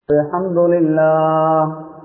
الحمد لله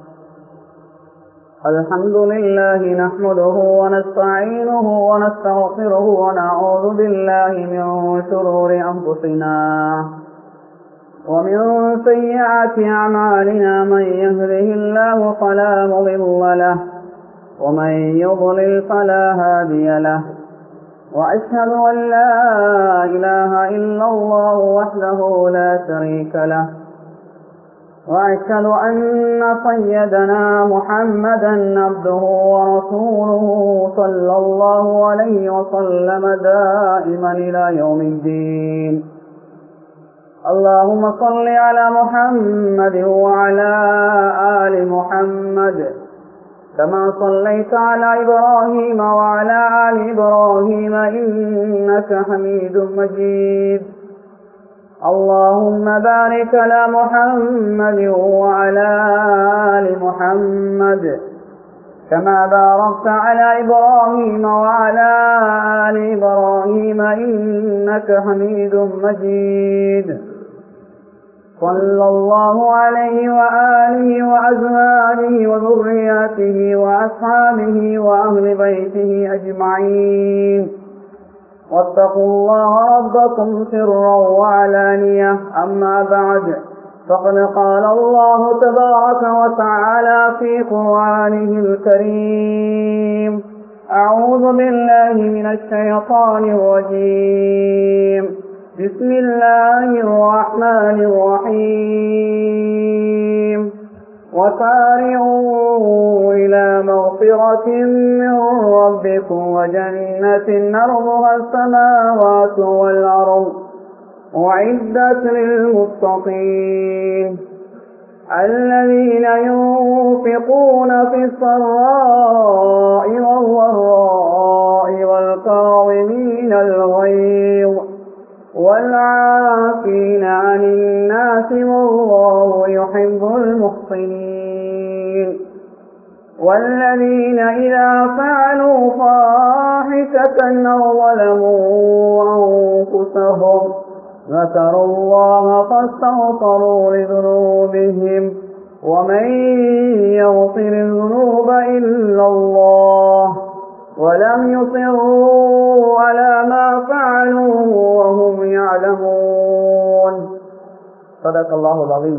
الحمد لله نحمده ونستعينه ونستغفره ونعوذ بالله من شرور أنفسنا ومن سيئات أعمالنا من يهده الله فلا مضل له ومن يضلل فلا هادي له وأشهد أن لا إله إلا الله وحده لا شريك له وأشهد أن سيدنا محمدا عبده ورسوله صلى الله عليه وسلم دائما إلى يوم الدين اللهم صل على محمد وعلى آل محمد كما صليت على إبراهيم وعلى آل إبراهيم إنك حميد مجيد اللهم بارك على محمد وعلى آل محمد كما باركت على إبراهيم وعلى آل إبراهيم إنك حميد مجيد صلى الله عليه وآله وأزواجه وذرياته وأصحابه وأهل بيته أجمعين واتقوا الله ربكم سرا وعلانية أما بعد فقد قال الله تبارك وتعالى في قرآنه الكريم أعوذ بالله من الشيطان الرجيم بسم الله الرحمن الرحيم وسارعوا إلى مغفرة من ربكم وجنة أرضها السماوات والأرض أعدت للمتقين الذين ينفقون في السراء والضراء والكاظمين الغيظ والعافين عن الناس والله يحب المحسنين والذين إذا فعلوا فاحشة أو ظلموا أنفسهم ذكروا الله فاستغفروا لذنوبهم ومن يغفر الذنوب إلا الله ولم يصروا على ما فعلوا وهم يعلمون صدق الله العظيم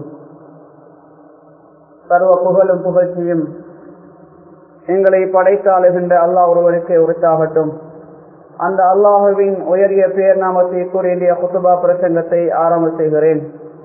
சர்வ புகழும் புகழ்ச்சியும் எங்களை படைத்தாளுகின்ற அல்லாஹ் ஒருவருக்கு உரித்தாகட்டும் அந்த அல்லாஹுவின் உயரிய பேர் நாமத்தை கூறிய குத்துபா பிரசங்கத்தை ஆரம்ப செய்கிறேன்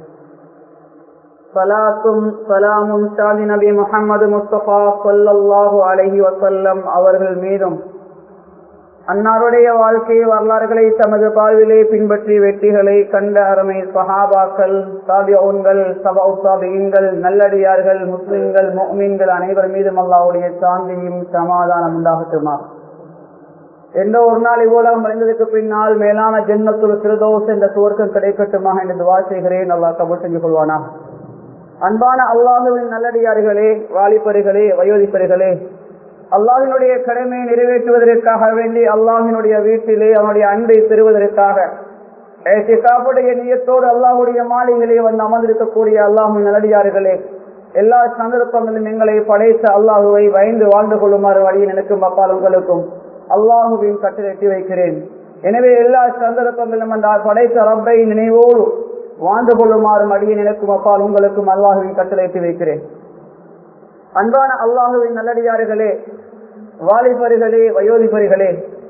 சலாத்தும் சலாமும் சாதி நபி முகமது முஸ்தபா சொல்லல்லாஹு அலஹி வசல்லம் அவர்கள் மீதும் அன்னாருடைய வாழ்க்கை வரலாறுகளை தமது பார்விலே பின்பற்றி வெற்றிகளை கண்ட அருமை சஹாபாக்கள் சாபியவுன்கள் சபா சாபியங்கள் நல்லடியார்கள் முஸ்லிம்கள் மோமீன்கள் அனைவர் மீதும் அல்லாவுடைய சாந்தியும் சமாதானம் உண்டாகட்டுமா எந்த ஒரு நாள் இவ்வுலகம் அடைந்ததுக்கு பின்னால் மேலான ஜென்மத்துல் சிறுதோஸ் என்ற துவர்க்கம் கிடைக்கட்டுமா என்று துவா செய்கிறேன் அல்லா கபூல் செஞ்சு கொள்வானா அன்பான அல்லாஹுவின் நல்லடியார்களே வாலிபர்களே வயோதிப்பர்களே அல்லாஹினுடைய கடமையை நிறைவேற்றுவதற்காக வேண்டி அல்லாஹினுடைய வீட்டிலே அவனுடைய அன்பை பெறுவதற்காக காப்புடைய நியத்தோடு அல்லாஹுடைய மாளிகளே வந்து அமர்ந்திருக்கக்கூடிய அல்லாஹின் நல்லடியார்களே எல்லா சந்தர்ப்பங்களிலும் எங்களை படைத்த அல்லாஹுவை பயந்து வாழ்ந்து கொள்ளுமாறு வழியில் எனக்கும் அப்பால் உங்களுக்கும் அல்லாஹுவின் கட்டளை வைக்கிறேன் எனவே எல்லா சந்தர்ப்பங்களிலும் அந்த படைத்த ரப்பை நினைவோடு வாழ்ந்து கொள்ளுமாறு அடியை எனக்கும் அப்பால் உங்களுக்கும் அல்லாஹுவின் கட்டளை வைக்கிறேன் அன்பான அல்லாஹுவின் நல்லடியார்களே வாலிபர்களே வயோதிபர்களே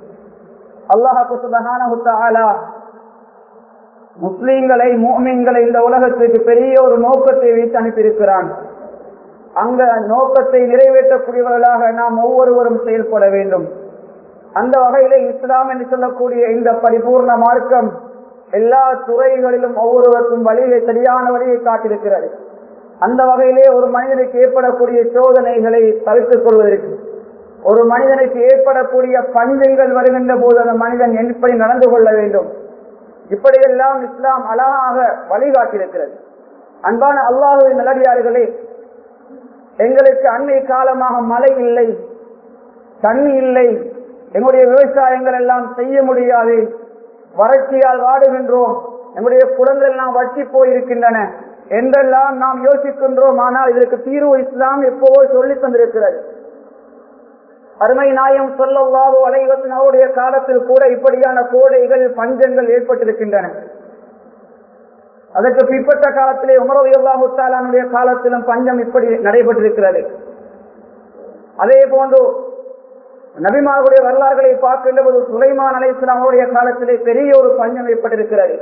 அல்லாஹாலா முஸ்லீம்களை மோமீன்களை இந்த உலகத்திற்கு பெரிய ஒரு நோக்கத்தை வைத்து அனுப்பியிருக்கிறான் அங்க நோக்கத்தை நிறைவேற்றக்கூடியவர்களாக நாம் ஒவ்வொருவரும் செயல்பட வேண்டும் அந்த வகையிலே இஸ்லாம் என்று சொல்லக்கூடிய இந்த பரிபூர்ண மார்க்கம் எல்லா துறைகளிலும் ஒவ்வொருவருக்கும் வழியை சரியான வழியை காட்டியிருக்கிறது அந்த வகையிலே ஒரு மனிதனுக்கு ஏற்படக்கூடிய சோதனைகளை தவிர்த்துக் கொள்வதற்கு ஒரு மனிதனுக்கு ஏற்படக்கூடிய பஞ்சங்கள் வருகின்ற போது அந்த மனிதன் எப்படி நடந்து கொள்ள வேண்டும் இப்படியெல்லாம் இஸ்லாம் அழகாக வழிகாட்டியிருக்கிறது அன்பான அல்லாஹுவின் நல்லடியார்களே எங்களுக்கு அன்னை காலமாக மழை இல்லை தண்ணி இல்லை எங்களுடைய விவசாயங்கள் எல்லாம் செய்ய முடியாது வறட்சியால் வாடுகின்றோம் எங்களுடைய குளங்கள் எல்லாம் வற்றி போயிருக்கின்றன என்றெல்லாம் நாம் யோசிக்கின்றோம் ஆனால் இதற்கு தீர்வு இஸ்லாம் எப்போவோ சொல்லி தந்திருக்கிறது அருமை நாயம் சொல்லவாவோ அலைவசன் அவருடைய காலத்தில் கூட இப்படியான கோடைகள் பஞ்சங்கள் ஏற்பட்டிருக்கின்றன அதற்கு பிற்பட்ட காலத்திலே உமரவு அல்லாஹுத்தாலானுடைய காலத்திலும் பஞ்சம் இப்படி நடைபெற்றிருக்கிறது அதே போன்று நபிமார்களுடைய வரலாறுகளை பார்க்கின்ற போது சுலைமான் அலை இஸ்லாமுடைய காலத்திலே பெரிய ஒரு பஞ்சம் ஏற்பட்டிருக்கிறது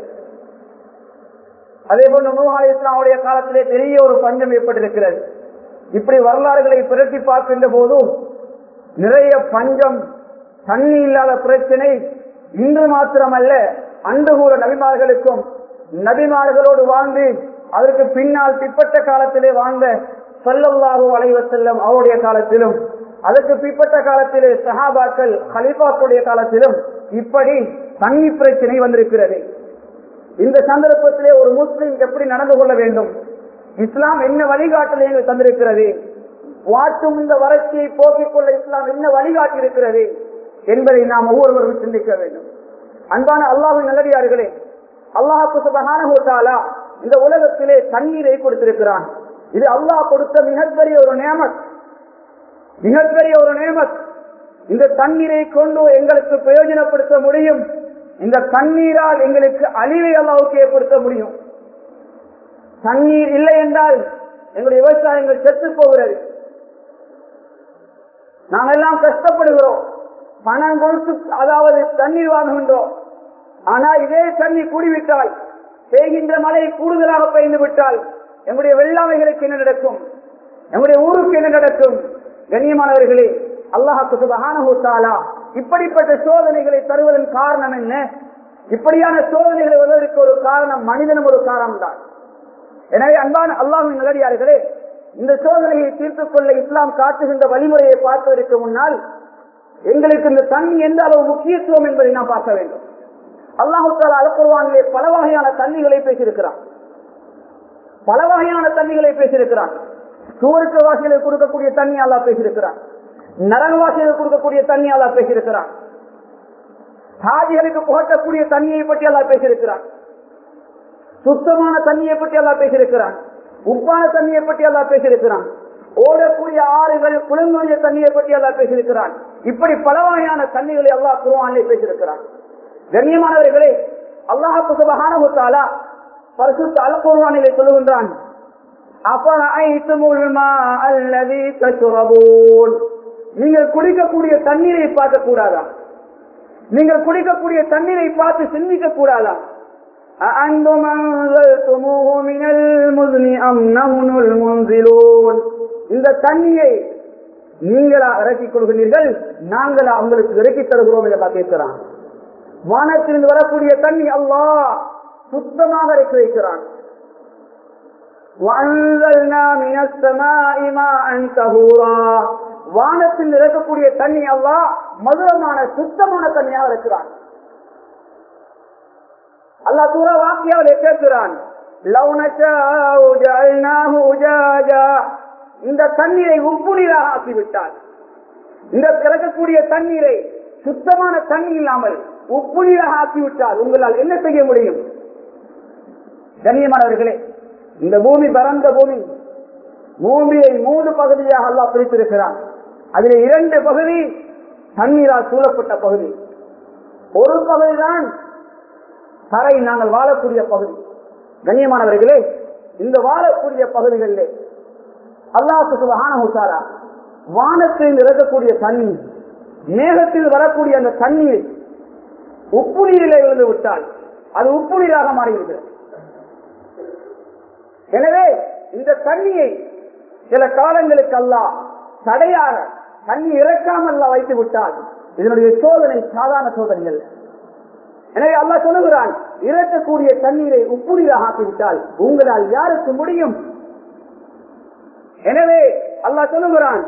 அதே போன்று நூஹ் அலை இஸ்லாமுடைய காலத்திலே பெரிய ஒரு பஞ்சம் ஏற்பட்டிருக்கிறது இப்படி வரலாறுகளை புரட்டி பார்க்கின்ற போதும் நிறைய பஞ்சம் தண்ணி இல்லாத பிரச்சனை இன்று மாத்திரமல்ல அன்று கூட நபிமார்களுக்கும் நபிமார்களோடு வாழ்ந்து அதற்கு பின்னால் பிற்பட்ட காலத்திலே வாழ்ந்த சொல்லல்லாஹு அலைவ செல்லம் அவருடைய காலத்திலும் அதற்கு பிற்பட்ட காலத்திலே சஹாபாக்கள் ஹலிஃபாக்களுடைய காலத்திலும் இப்படி தண்ணி பிரச்சனை வந்திருக்கிறது இந்த சந்தர்ப்பத்திலே ஒரு முஸ்லிம் எப்படி நடந்து கொள்ள வேண்டும் இஸ்லாம் என்ன வழிகாட்டலை எங்களுக்கு தந்திருக்கிறது வாட்டும் இந்த வறட்சியை போக்கிக் கொள்ள இஸ்லாம் என்ன வழிகாட்டி இருக்கிறது என்பதை நாம் ஒவ்வொருவரும் சிந்திக்க வேண்டும் அன்பான அல்லாஹின் நல்லடியார்களே அல்லாஹு சுபகானா இந்த உலகத்திலே தண்ணீரை கொடுத்திருக்கிறான் இது அல்லாஹ் கொடுத்த மிகப்பெரிய ஒரு நியமத் மிகப்பெரிய ஒரு நியமத் இந்த தண்ணீரை கொண்டு எங்களுக்கு பிரயோஜனப்படுத்த முடியும் இந்த தண்ணீரால் எங்களுக்கு அழிவை அல்லாவுக்கு ஏற்படுத்த முடியும் தண்ணீர் இல்லை என்றால் எங்களுடைய விவசாயங்கள் செத்து போகிறது நாங்கள் எல்லாம் கஷ்டப்படுகிறோம் பணம் கொடுத்து அதாவது தண்ணீர் வாங்குகின்றோம் ஆனா இதே தண்ணீர் கூடிவிட்டால் பெய்கின்ற மழை கூடுதலாக பெய்ந்து விட்டால் எங்களுடைய வெள்ளாமைகளுக்கு என்ன நடக்கும் எங்களுடைய ஊருக்கு என்ன நடக்கும் கண்ணியமானவர்களே அல்லாஹாக்கு சுபகானா இப்படிப்பட்ட சோதனைகளை தருவதன் காரணம் என்ன இப்படியான சோதனைகளை வருவதற்கு ஒரு காரணம் மனிதனும் ஒரு காரணம் தான் எனவே அன்பான அல்லாஹின் நல்லடியார்களே இந்த சோதனையை தீர்த்துக் கொள்ள இஸ்லாம் காட்டுகின்ற வழிமுறையை பார்ப்பதற்கு முன்னால் எங்களுக்கு இந்த தண்ணி எந்த அளவு முக்கியத்துவம் என்பதை நாம் பார்க்க வேண்டும் அல்லாஹு தாலா அலக்குருவானிலே பல வகையான தண்ணிகளை பேசியிருக்கிறான் பல வகையான தண்ணிகளை பேசியிருக்கிறான் சூருக்கு வாசிகளுக்கு கொடுக்கக்கூடிய தண்ணி அல்லா பேசியிருக்கிறான் நரகவாசிகளுக்கு கொடுக்கக்கூடிய தண்ணி அல்லா பேசியிருக்கிறான் ஹாஜிகளுக்கு புகட்டக்கூடிய தண்ணியை பற்றி அல்லா பேசியிருக்கிறான் சுத்தமான தண்ணியை பற்றி எல்லாம் பேசியிருக்கிறான் உப்பான தண்ணியை பற்றி எல்லாம் பேசியிருக்கிறான் ஓடக்கூடிய ஆறுகள் குளங்களுடைய தண்ணியை பற்றி எல்லாம் பேசியிருக்கிறான் இப்படி பல வகையான தண்ணிகளை அல்லா குருவானிலே பேசியிருக்கிறான் கண்ணியமானவர்களே அல்லாஹு சுபஹானஹுத்தாலா பரிசுத்த அல் குருவானிலே சொல்லுகின்றான் நீங்கள் குடிக்கக்கூடிய தண்ணீரை பார்க்க கூடாதா நீங்கள் குடிக்கக்கூடிய தண்ணீரை பார்த்து சிந்திக்க கூடாதா أأنتم أنزلتموه من المزن أم نحن المنزلون இந்த தண்ணியை நீங்களா இறக்கிக் கொள்கிறீர்கள் நாங்களா உங்களுக்கு இறக்கி தருகிறோம் என்று கேட்கிறான் வானத்திலிருந்து வரக்கூடிய தண்ணி அல்லாஹ் சுத்தமாக இறக்கி வைக்கிறான் வானத்தில் இறக்கக்கூடிய தண்ணி அல்லாஹ் மதுரமான சுத்தமான தண்ணியாக இருக்கிறான் அல்லா தூர வாக்கியாவிலே கேட்கிறான் இந்த தண்ணீரை உப்பு நீராக ஆக்கிவிட்டால் இந்த பிறக்கக்கூடிய தண்ணீரை சுத்தமான தண்ணி இல்லாமல் உப்பு நீராக ஆக்கிவிட்டால் உங்களால் என்ன செய்ய முடியும் கண்ணியமானவர்களே இந்த பூமி பரந்த பூமி பூமியை மூன்று பகுதியாக அல்லா பிரித்திருக்கிறான் அதில் இரண்டு பகுதி தண்ணீரால் சூழப்பட்ட பகுதி ஒரு பகுதிதான் தரை நாங்கள் வாழக்கூடிய பகுதி கண்ணியமானவர்களே இந்த வாழக்கூடிய பகுதிகளிலே அல்லாஹு சுபஹானா வானத்தில் இறக்கக்கூடிய தண்ணீர் மேகத்தில் வரக்கூடிய அந்த தண்ணீர் உப்பு நீரிலே விழுந்து விட்டால் அது உப்பு நீராக மாறிவிடுகிறது எனவே இந்த தண்ணியை சில காலங்களுக்கு அல்லா தடையாக தண்ணி இறக்காமல் வைத்து விட்டால் இதனுடைய சோதனை சாதாரண சோதனைகள் எனவே அல்லா சொல்லுகிறான் இறக்கக்கூடிய தண்ணீரை உப்பு நீராக ஆக்கிவிட்டால் உங்களால் யாருக்கு முடியும் எனவே அல்லா சொல்லுகிறான்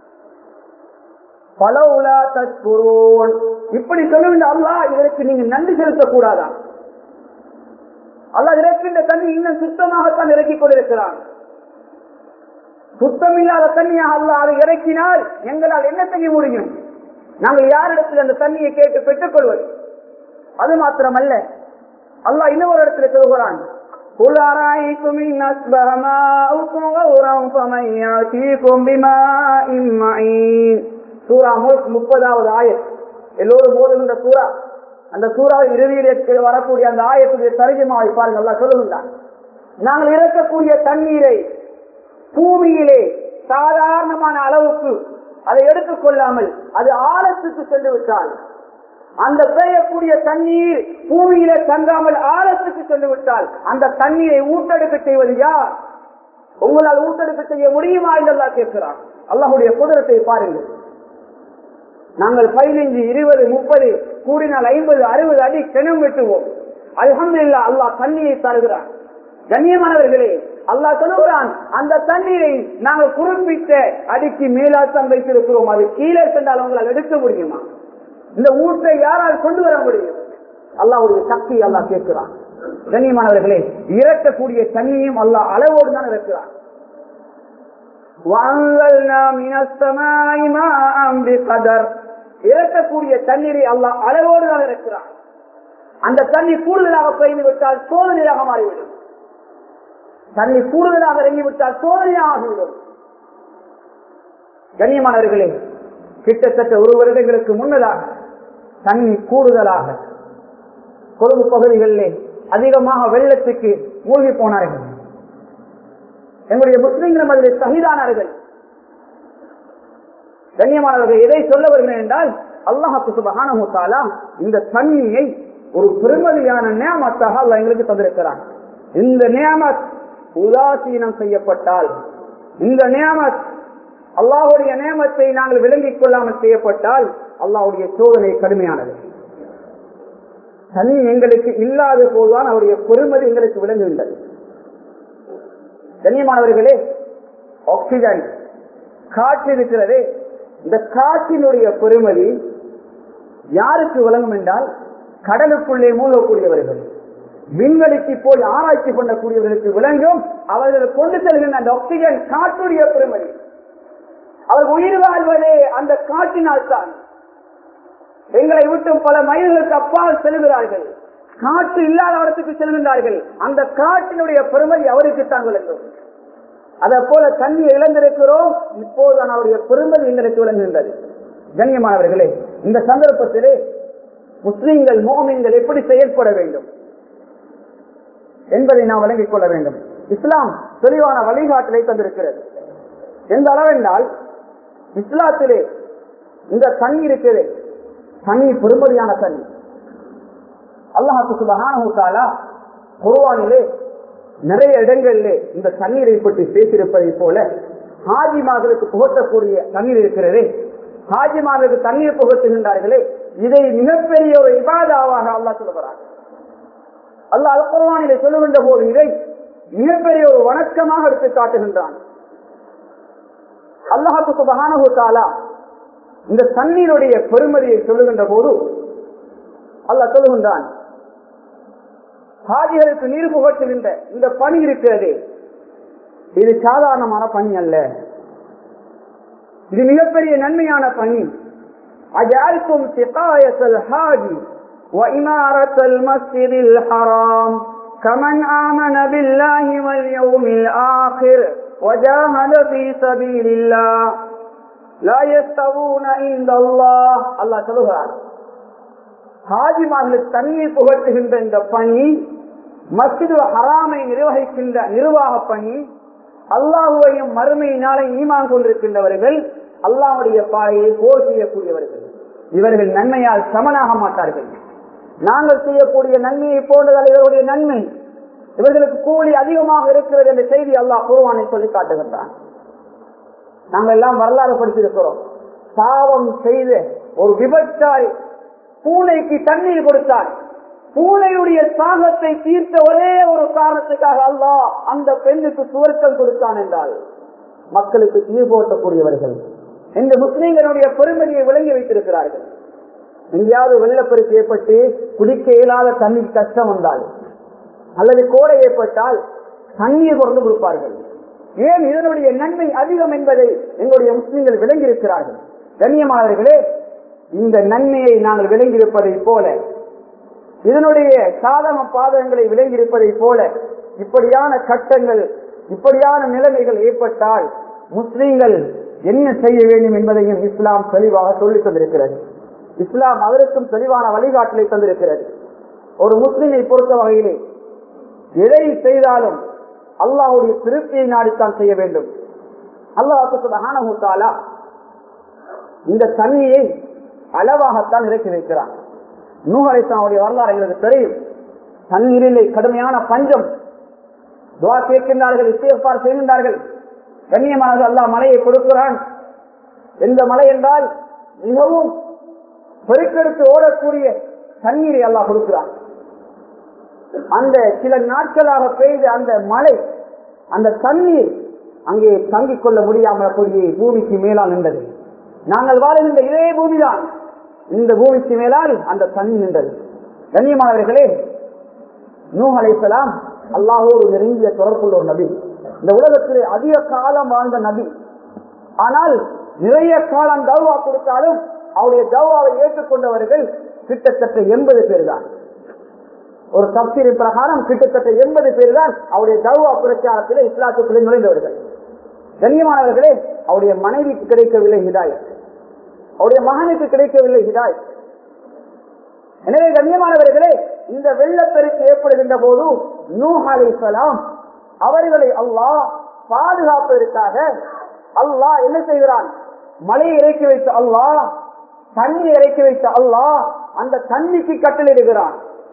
பலவுலா தற்புரோன் இப்படி சொல்லுகின்ற அல்லா இதற்கு நீங்க நன்றி செலுத்தக்கூடாதா அல்லா இறக்கின்ற தண்ணி இன்னும் சுத்தமாகத்தான் இறக்கிக் கொண்டிருக்கிறான் சுத்தமில்லாத தண்ணியாக அல்லா அதை இறக்கினால் எங்களால் என்ன செய்ய முடியும் நாங்கள் யாரிடத்தில் அந்த தண்ணியை கேட்டு பெற்றுக் கொள்வது அது மாத்திரமல்ல அல்லாஹ் இன்னொரு இடத்துல சொல்கிறான் قل أرأيتم إن أصبح ماؤكم غورا فمن يأتيكم بماء معين சூரா முல்க் முப்பதாவது ஆயத் எல்லோரும் போதுகின்ற சூரா அந்த சூறா இறுதியில் வரக்கூடிய அந்த ஆயத்துடைய தரிஜமாவை பாருங்கள் எல்லாம் சொல்லுகின்றான் நாங்கள் இறக்கக்கூடிய தண்ணீரை பூமியிலே சாதாரணமான அளவுக்கு அதை எடுத்துக் கொள்ளாமல் அது ஆழத்துக்கு சென்று விட்டால் அந்த பெய்யக்கூடிய தண்ணீர் பூமியில தங்காமல் ஆழத்துக்கு சென்று விட்டால் அந்த தண்ணீரை ஊட்டெடுக்க செய்வது யார் உங்களால் ஊட்டெடுக்க செய்ய முடியுமா என்றெல்லாம் கேட்கிறார் அல்லாஹுடைய குதிரத்தை பாருங்கள் நாங்கள் பதினைஞ்சு இருபது முப்பது கூடினால் ஐம்பது அறுபது அடி கிணம் வெட்டுவோம் அல்ஹம்துலில்லாஹ் அல்லாஹ் தண்ணியை தருகிறான் கண்ணியமானவர்களே அல்லாஹ் சொல்லுகிறான் அந்த தண்ணீரை நாங்கள் குறிப்பிட்ட அடிக்கு மேலாட்டம் வைத்திருக்கிறோம் அது கீழே சென்றால் உங்களால் எடுக்க முடியுமா இந்த ஊற்றை யாரால் கொண்டு வர முடியும் அல்லாவுடைய சக்தி அல்லாஹ் கேட்கிறான் கண்ணியமானவர்களே இறக்கக்கூடிய தண்ணியும் அல்லாஹ் அளவோடு தான் இருக்கிறான் وَأَنزَلْنَا مِنَ السَّمَاءِ مَاءً بِقَدَرٍ இறக்கக்கூடிய தண்ணீரை அல்லாஹ் அளவோடு தான் இருக்கிறான் அந்த தண்ணி கூடுதலாக பெய்து விட்டால் சோதனையாக மாறிவிடும் தண்ணி கூடுதலாக இறங்கிவிட்டால் சோதனையாக ஆகிவிடும் கண்ணியமானவர்களே கிட்டத்தட்ட ஒரு வருடங்களுக்கு முன்னதாக தண்ணி கூடுதலாக கொழும்பு பகுதிகளிலே அதிகமாக வெள்ளத்துக்கு மூழ்கி போனார்கள் எங்களுடைய முஸ்லிம்களும் அதில் சகிதானார்கள் கண்ணியமானவர்கள் எதை சொல்ல வருகிறேன் என்றால் அல்லாஹு சுபஹானஹு இந்த தண்ணியை ஒரு பெருமதியான நியமத்தாக அல்லாஹ் எங்களுக்கு தந்திருக்கிறான் இந்த நியமத் உதாசீனம் செய்யப்பட்டால் இந்த நியமத் அல்லாஹுடைய நியமத்தை நாங்கள் விளங்கிக் கொள்ளாமல் செய்யப்பட்டால் அல்லாஹுடைய சோதனை கடுமையானது தனி எங்களுக்கு இல்லாத போதுதான் அவருடைய பெருமதி எங்களுக்கு விளங்குகின்றது கண்ணியமானவர்களே ஆக்சிஜன் காற்று இருக்கிறது இந்த காற்றினுடைய பெருமதி யாருக்கு விளங்கும் என்றால் கடலுக்குள்ளே மூழ்கக்கூடியவர்கள் விண்வெளிக்கு போய் ஆராய்ச்சி பண்ணக்கூடியவர்களுக்கு விளங்கும் அவர்கள் கொண்டு செல்கின்ற அந்த ஆக்சிஜன் காற்றுடைய பெருமதி அவர் உயிர் வாழ்வதே அந்த காற்றினால் தான் எங்களை விட்டு பல மைல்களுக்கு அப்பால் செல்கிறார்கள் காற்று இல்லாத இடத்துக்கு செல்கின்றார்கள் அந்த காற்றினுடைய பெருமதி அவருக்கு தான் விளங்கும் அதை போல தண்ணியை இழந்திருக்கிறோம் இப்போதுதான் அவருடைய பெருமதி எங்களுக்கு விளங்குகின்றது கண்ணியமானவர்களே இந்த சந்தர்ப்பத்திலே முஸ்லிம்கள் மோமின்கள் எப்படி செயல்பட வேண்டும் என்பதை நாம் விளங்கிக் கொள்ள வேண்டும் இஸ்லாம் தெளிவான வழிகாட்டலை தந்திருக்கிறது எந்த அளவென்றால் இஸ்லாத்திலே இந்த தண்ணி இருக்குது தண்ணி பெருமதியான தண்ணி அல்லாஹு சுபகானா குருவானிலே நிறைய இடங்களிலே இந்த தண்ணீரை பற்றி பேசியிருப்பதை போல ஹாஜிமார்களுக்கு புகட்டக்கூடிய தண்ணீர் இருக்கிறதே ஹாஜிமார்களுக்கு தண்ணீர் புகட்டுகின்றார்களே இதை மிகப்பெரிய ஒரு இபாதாவாக அல்லாஹ் சொல்லுகிறார் அல்லாஹ் அல் குர்வானிலே சொல்லுகின்ற போது இதை மிகப்பெரிய ஒரு வணக்கமாக எடுத்து காட்டுகின்றான் அல்லாஹு சுபகானு தாலா இந்த தண்ணீருடைய பெருமதியை சொல்லுகின்ற போது அல்லாஹ் சொல்லுகின்றான் ஹாஜிகளுக்கு நீர் புகட்டுகின்ற இந்த பணி இருக்கிறது இது சாதாரணமான பணி அல்ல இது மிகப்பெரிய நன்மையான பணி அஜால்கும் சிகாயத்தல் ஹாஜி وإمارة المسجد الحرام كمن آمن بالله واليوم الآخر وجاهد في سبيل الله لا يستوون عند الله الله சொல்லுகிறார் ஹாஜிமார்களுக்கு தண்ணீர் புகட்டுகின்ற இந்த பணி மஸ்ஜிது ஹராமை நிர்வகிக்கின்ற நிர்வாக பணி அல்லாஹுவையும் மறுமையினாலே ஈமான் கொண்டிருக்கின்றவர்கள் அல்லாஹுடைய பாதையை போர் செய்யக்கூடியவர்கள் இவர்கள் நன்மையால் சமனாக மாட்டார்கள் நாங்கள் செய்யக்கூடிய நன்மையை போன்றதால் இவர்களுடைய நன்மை இவர்களுக்கு கூலி அதிகமாக இருக்கிறது என்ற செய்தி அல்லாஹ் குருவானை சொல்லி காட்டுகின்றான் நாங்கள் எல்லாம் வரலாறு படித்திருக்கிறோம் பாவம் செய்த ஒரு விபச்சாரி பூனைக்கு தண்ணீர் கொடுத்தார் பூனையுடைய சாகத்தை தீர்த்த ஒரே ஒரு காரணத்துக்காக அல்லாஹ் அந்த பெண்ணுக்கு சுவர்க்கம் கொடுத்தான் என்றால் மக்களுக்கு தீர் போட்டக்கூடியவர்கள் இந்த முஸ்லிம்களுடைய பெருமதியை விளங்கி வைத்திருக்கிறார்கள் எங்கேயாவது வெள்ளப்பெருக்கு ஏற்பட்டு குடிக்க இயலாத தண்ணீர் கஷ்டம் வந்தால் அல்லது கோடை ஏற்பட்டால் தண்ணீர் கொண்டு கொடுப்பார்கள் ஏன் இதனுடைய நன்மை அதிகம் என்பதை எங்களுடைய முஸ்லிம்கள் விளங்கி இருக்கிறார்கள் கண்ணியமானவர்களே இந்த நன்மையை நாங்கள் விளங்கியிருப்பதை போல இதனுடைய சாதக பாதகங்களை விளங்கியிருப்பதை போல இப்படியான கட்டங்கள் இப்படியான நிலைமைகள் ஏற்பட்டால் முஸ்லீம்கள் என்ன செய்ய வேண்டும் என்பதையும் இஸ்லாம் தெளிவாக சொல்லித் தந்திருக்கிறது இஸ்லாம் அதற்கும் தெளிவான வழிகாட்டலை தந்திருக்கிறது ஒரு முஸ்லிமை பொறுத்த வகையிலே எதை செய்தாலும் அல்லாஹுடைய திருப்தியை நாடித்தான் செய்ய வேண்டும் அல்லாஹாலா இந்த தண்ணியை அளவாகத்தான் இறக்கி வைக்கிறான் நூகலைசாவுடைய வரலாறு எங்களுக்கு தெரியும் தண்ணீரிலே கடுமையான பஞ்சம் துவா கேட்கின்றார்கள் இசையப்பார் செய்கின்றார்கள் கண்ணியமாக அல்லாஹ் மலையை கொடுக்கிறான் எந்த மலை என்றால் மிகவும் பெருக்கெடுத்து ஓடக்கூடிய தண்ணீரை அல்லாஹ் கொடுக்கிறான் அந்த சில நாட்களாக பெய்த அந்த மழை அந்த தண்ணீர் அங்கே தங்கிக் கொள்ள முடியாமல் அப்படியே பூமிக்கு மேலால் நின்றது நாங்கள் வாழுகின்ற இதே பூமிதான் இந்த பூமிக்கு மேலால் அந்த தண்ணி நின்றது கண்ணியமானவர்களே நூ அலைசலாம் அல்லாஹோடு நெருங்கிய தொடர்புள்ள ஒரு நபி இந்த உலகத்திலே அதிக காலம் வாழ்ந்த நபி ஆனால் நிறைய காலம் தௌவா கொடுத்தாலும் அவருடைய தௌவாவை ஏற்றுக்கொண்டவர்கள் கிட்டத்தட்ட எண்பது பேர் தான் ஒரு தப்சீரி பிரகாரம் கிட்டத்தட்ட எண்பது பேர் தான் அவருடைய தௌவா பிரச்சாரத்தில் இஸ்லாத்துக்குள்ளே நுழைந்தவர்கள் கண்ணியமானவர்களே அவருடைய மனைவிக்கு கிடைக்கவில்லை ஹிதாய் அவருடைய மகனுக்கு கிடைக்கவில்லை ஹிதாய் எனவே கண்ணியமானவர்களே இந்த வெள்ளப்பெருக்கு ஏற்படுகின்ற போது நூ அலைசலாம் அவர்களை அல்லாஹ் பாதுகாப்பதற்காக அல்லாஹ் என்ன செய்கிறான் மலையை இறக்கி வைத்த அல்லாஹ் தண்ணி இறக்கி வைத்த அல்லாஹ் அந்த தண்ணிக்கு கட்டளிடுகிறான்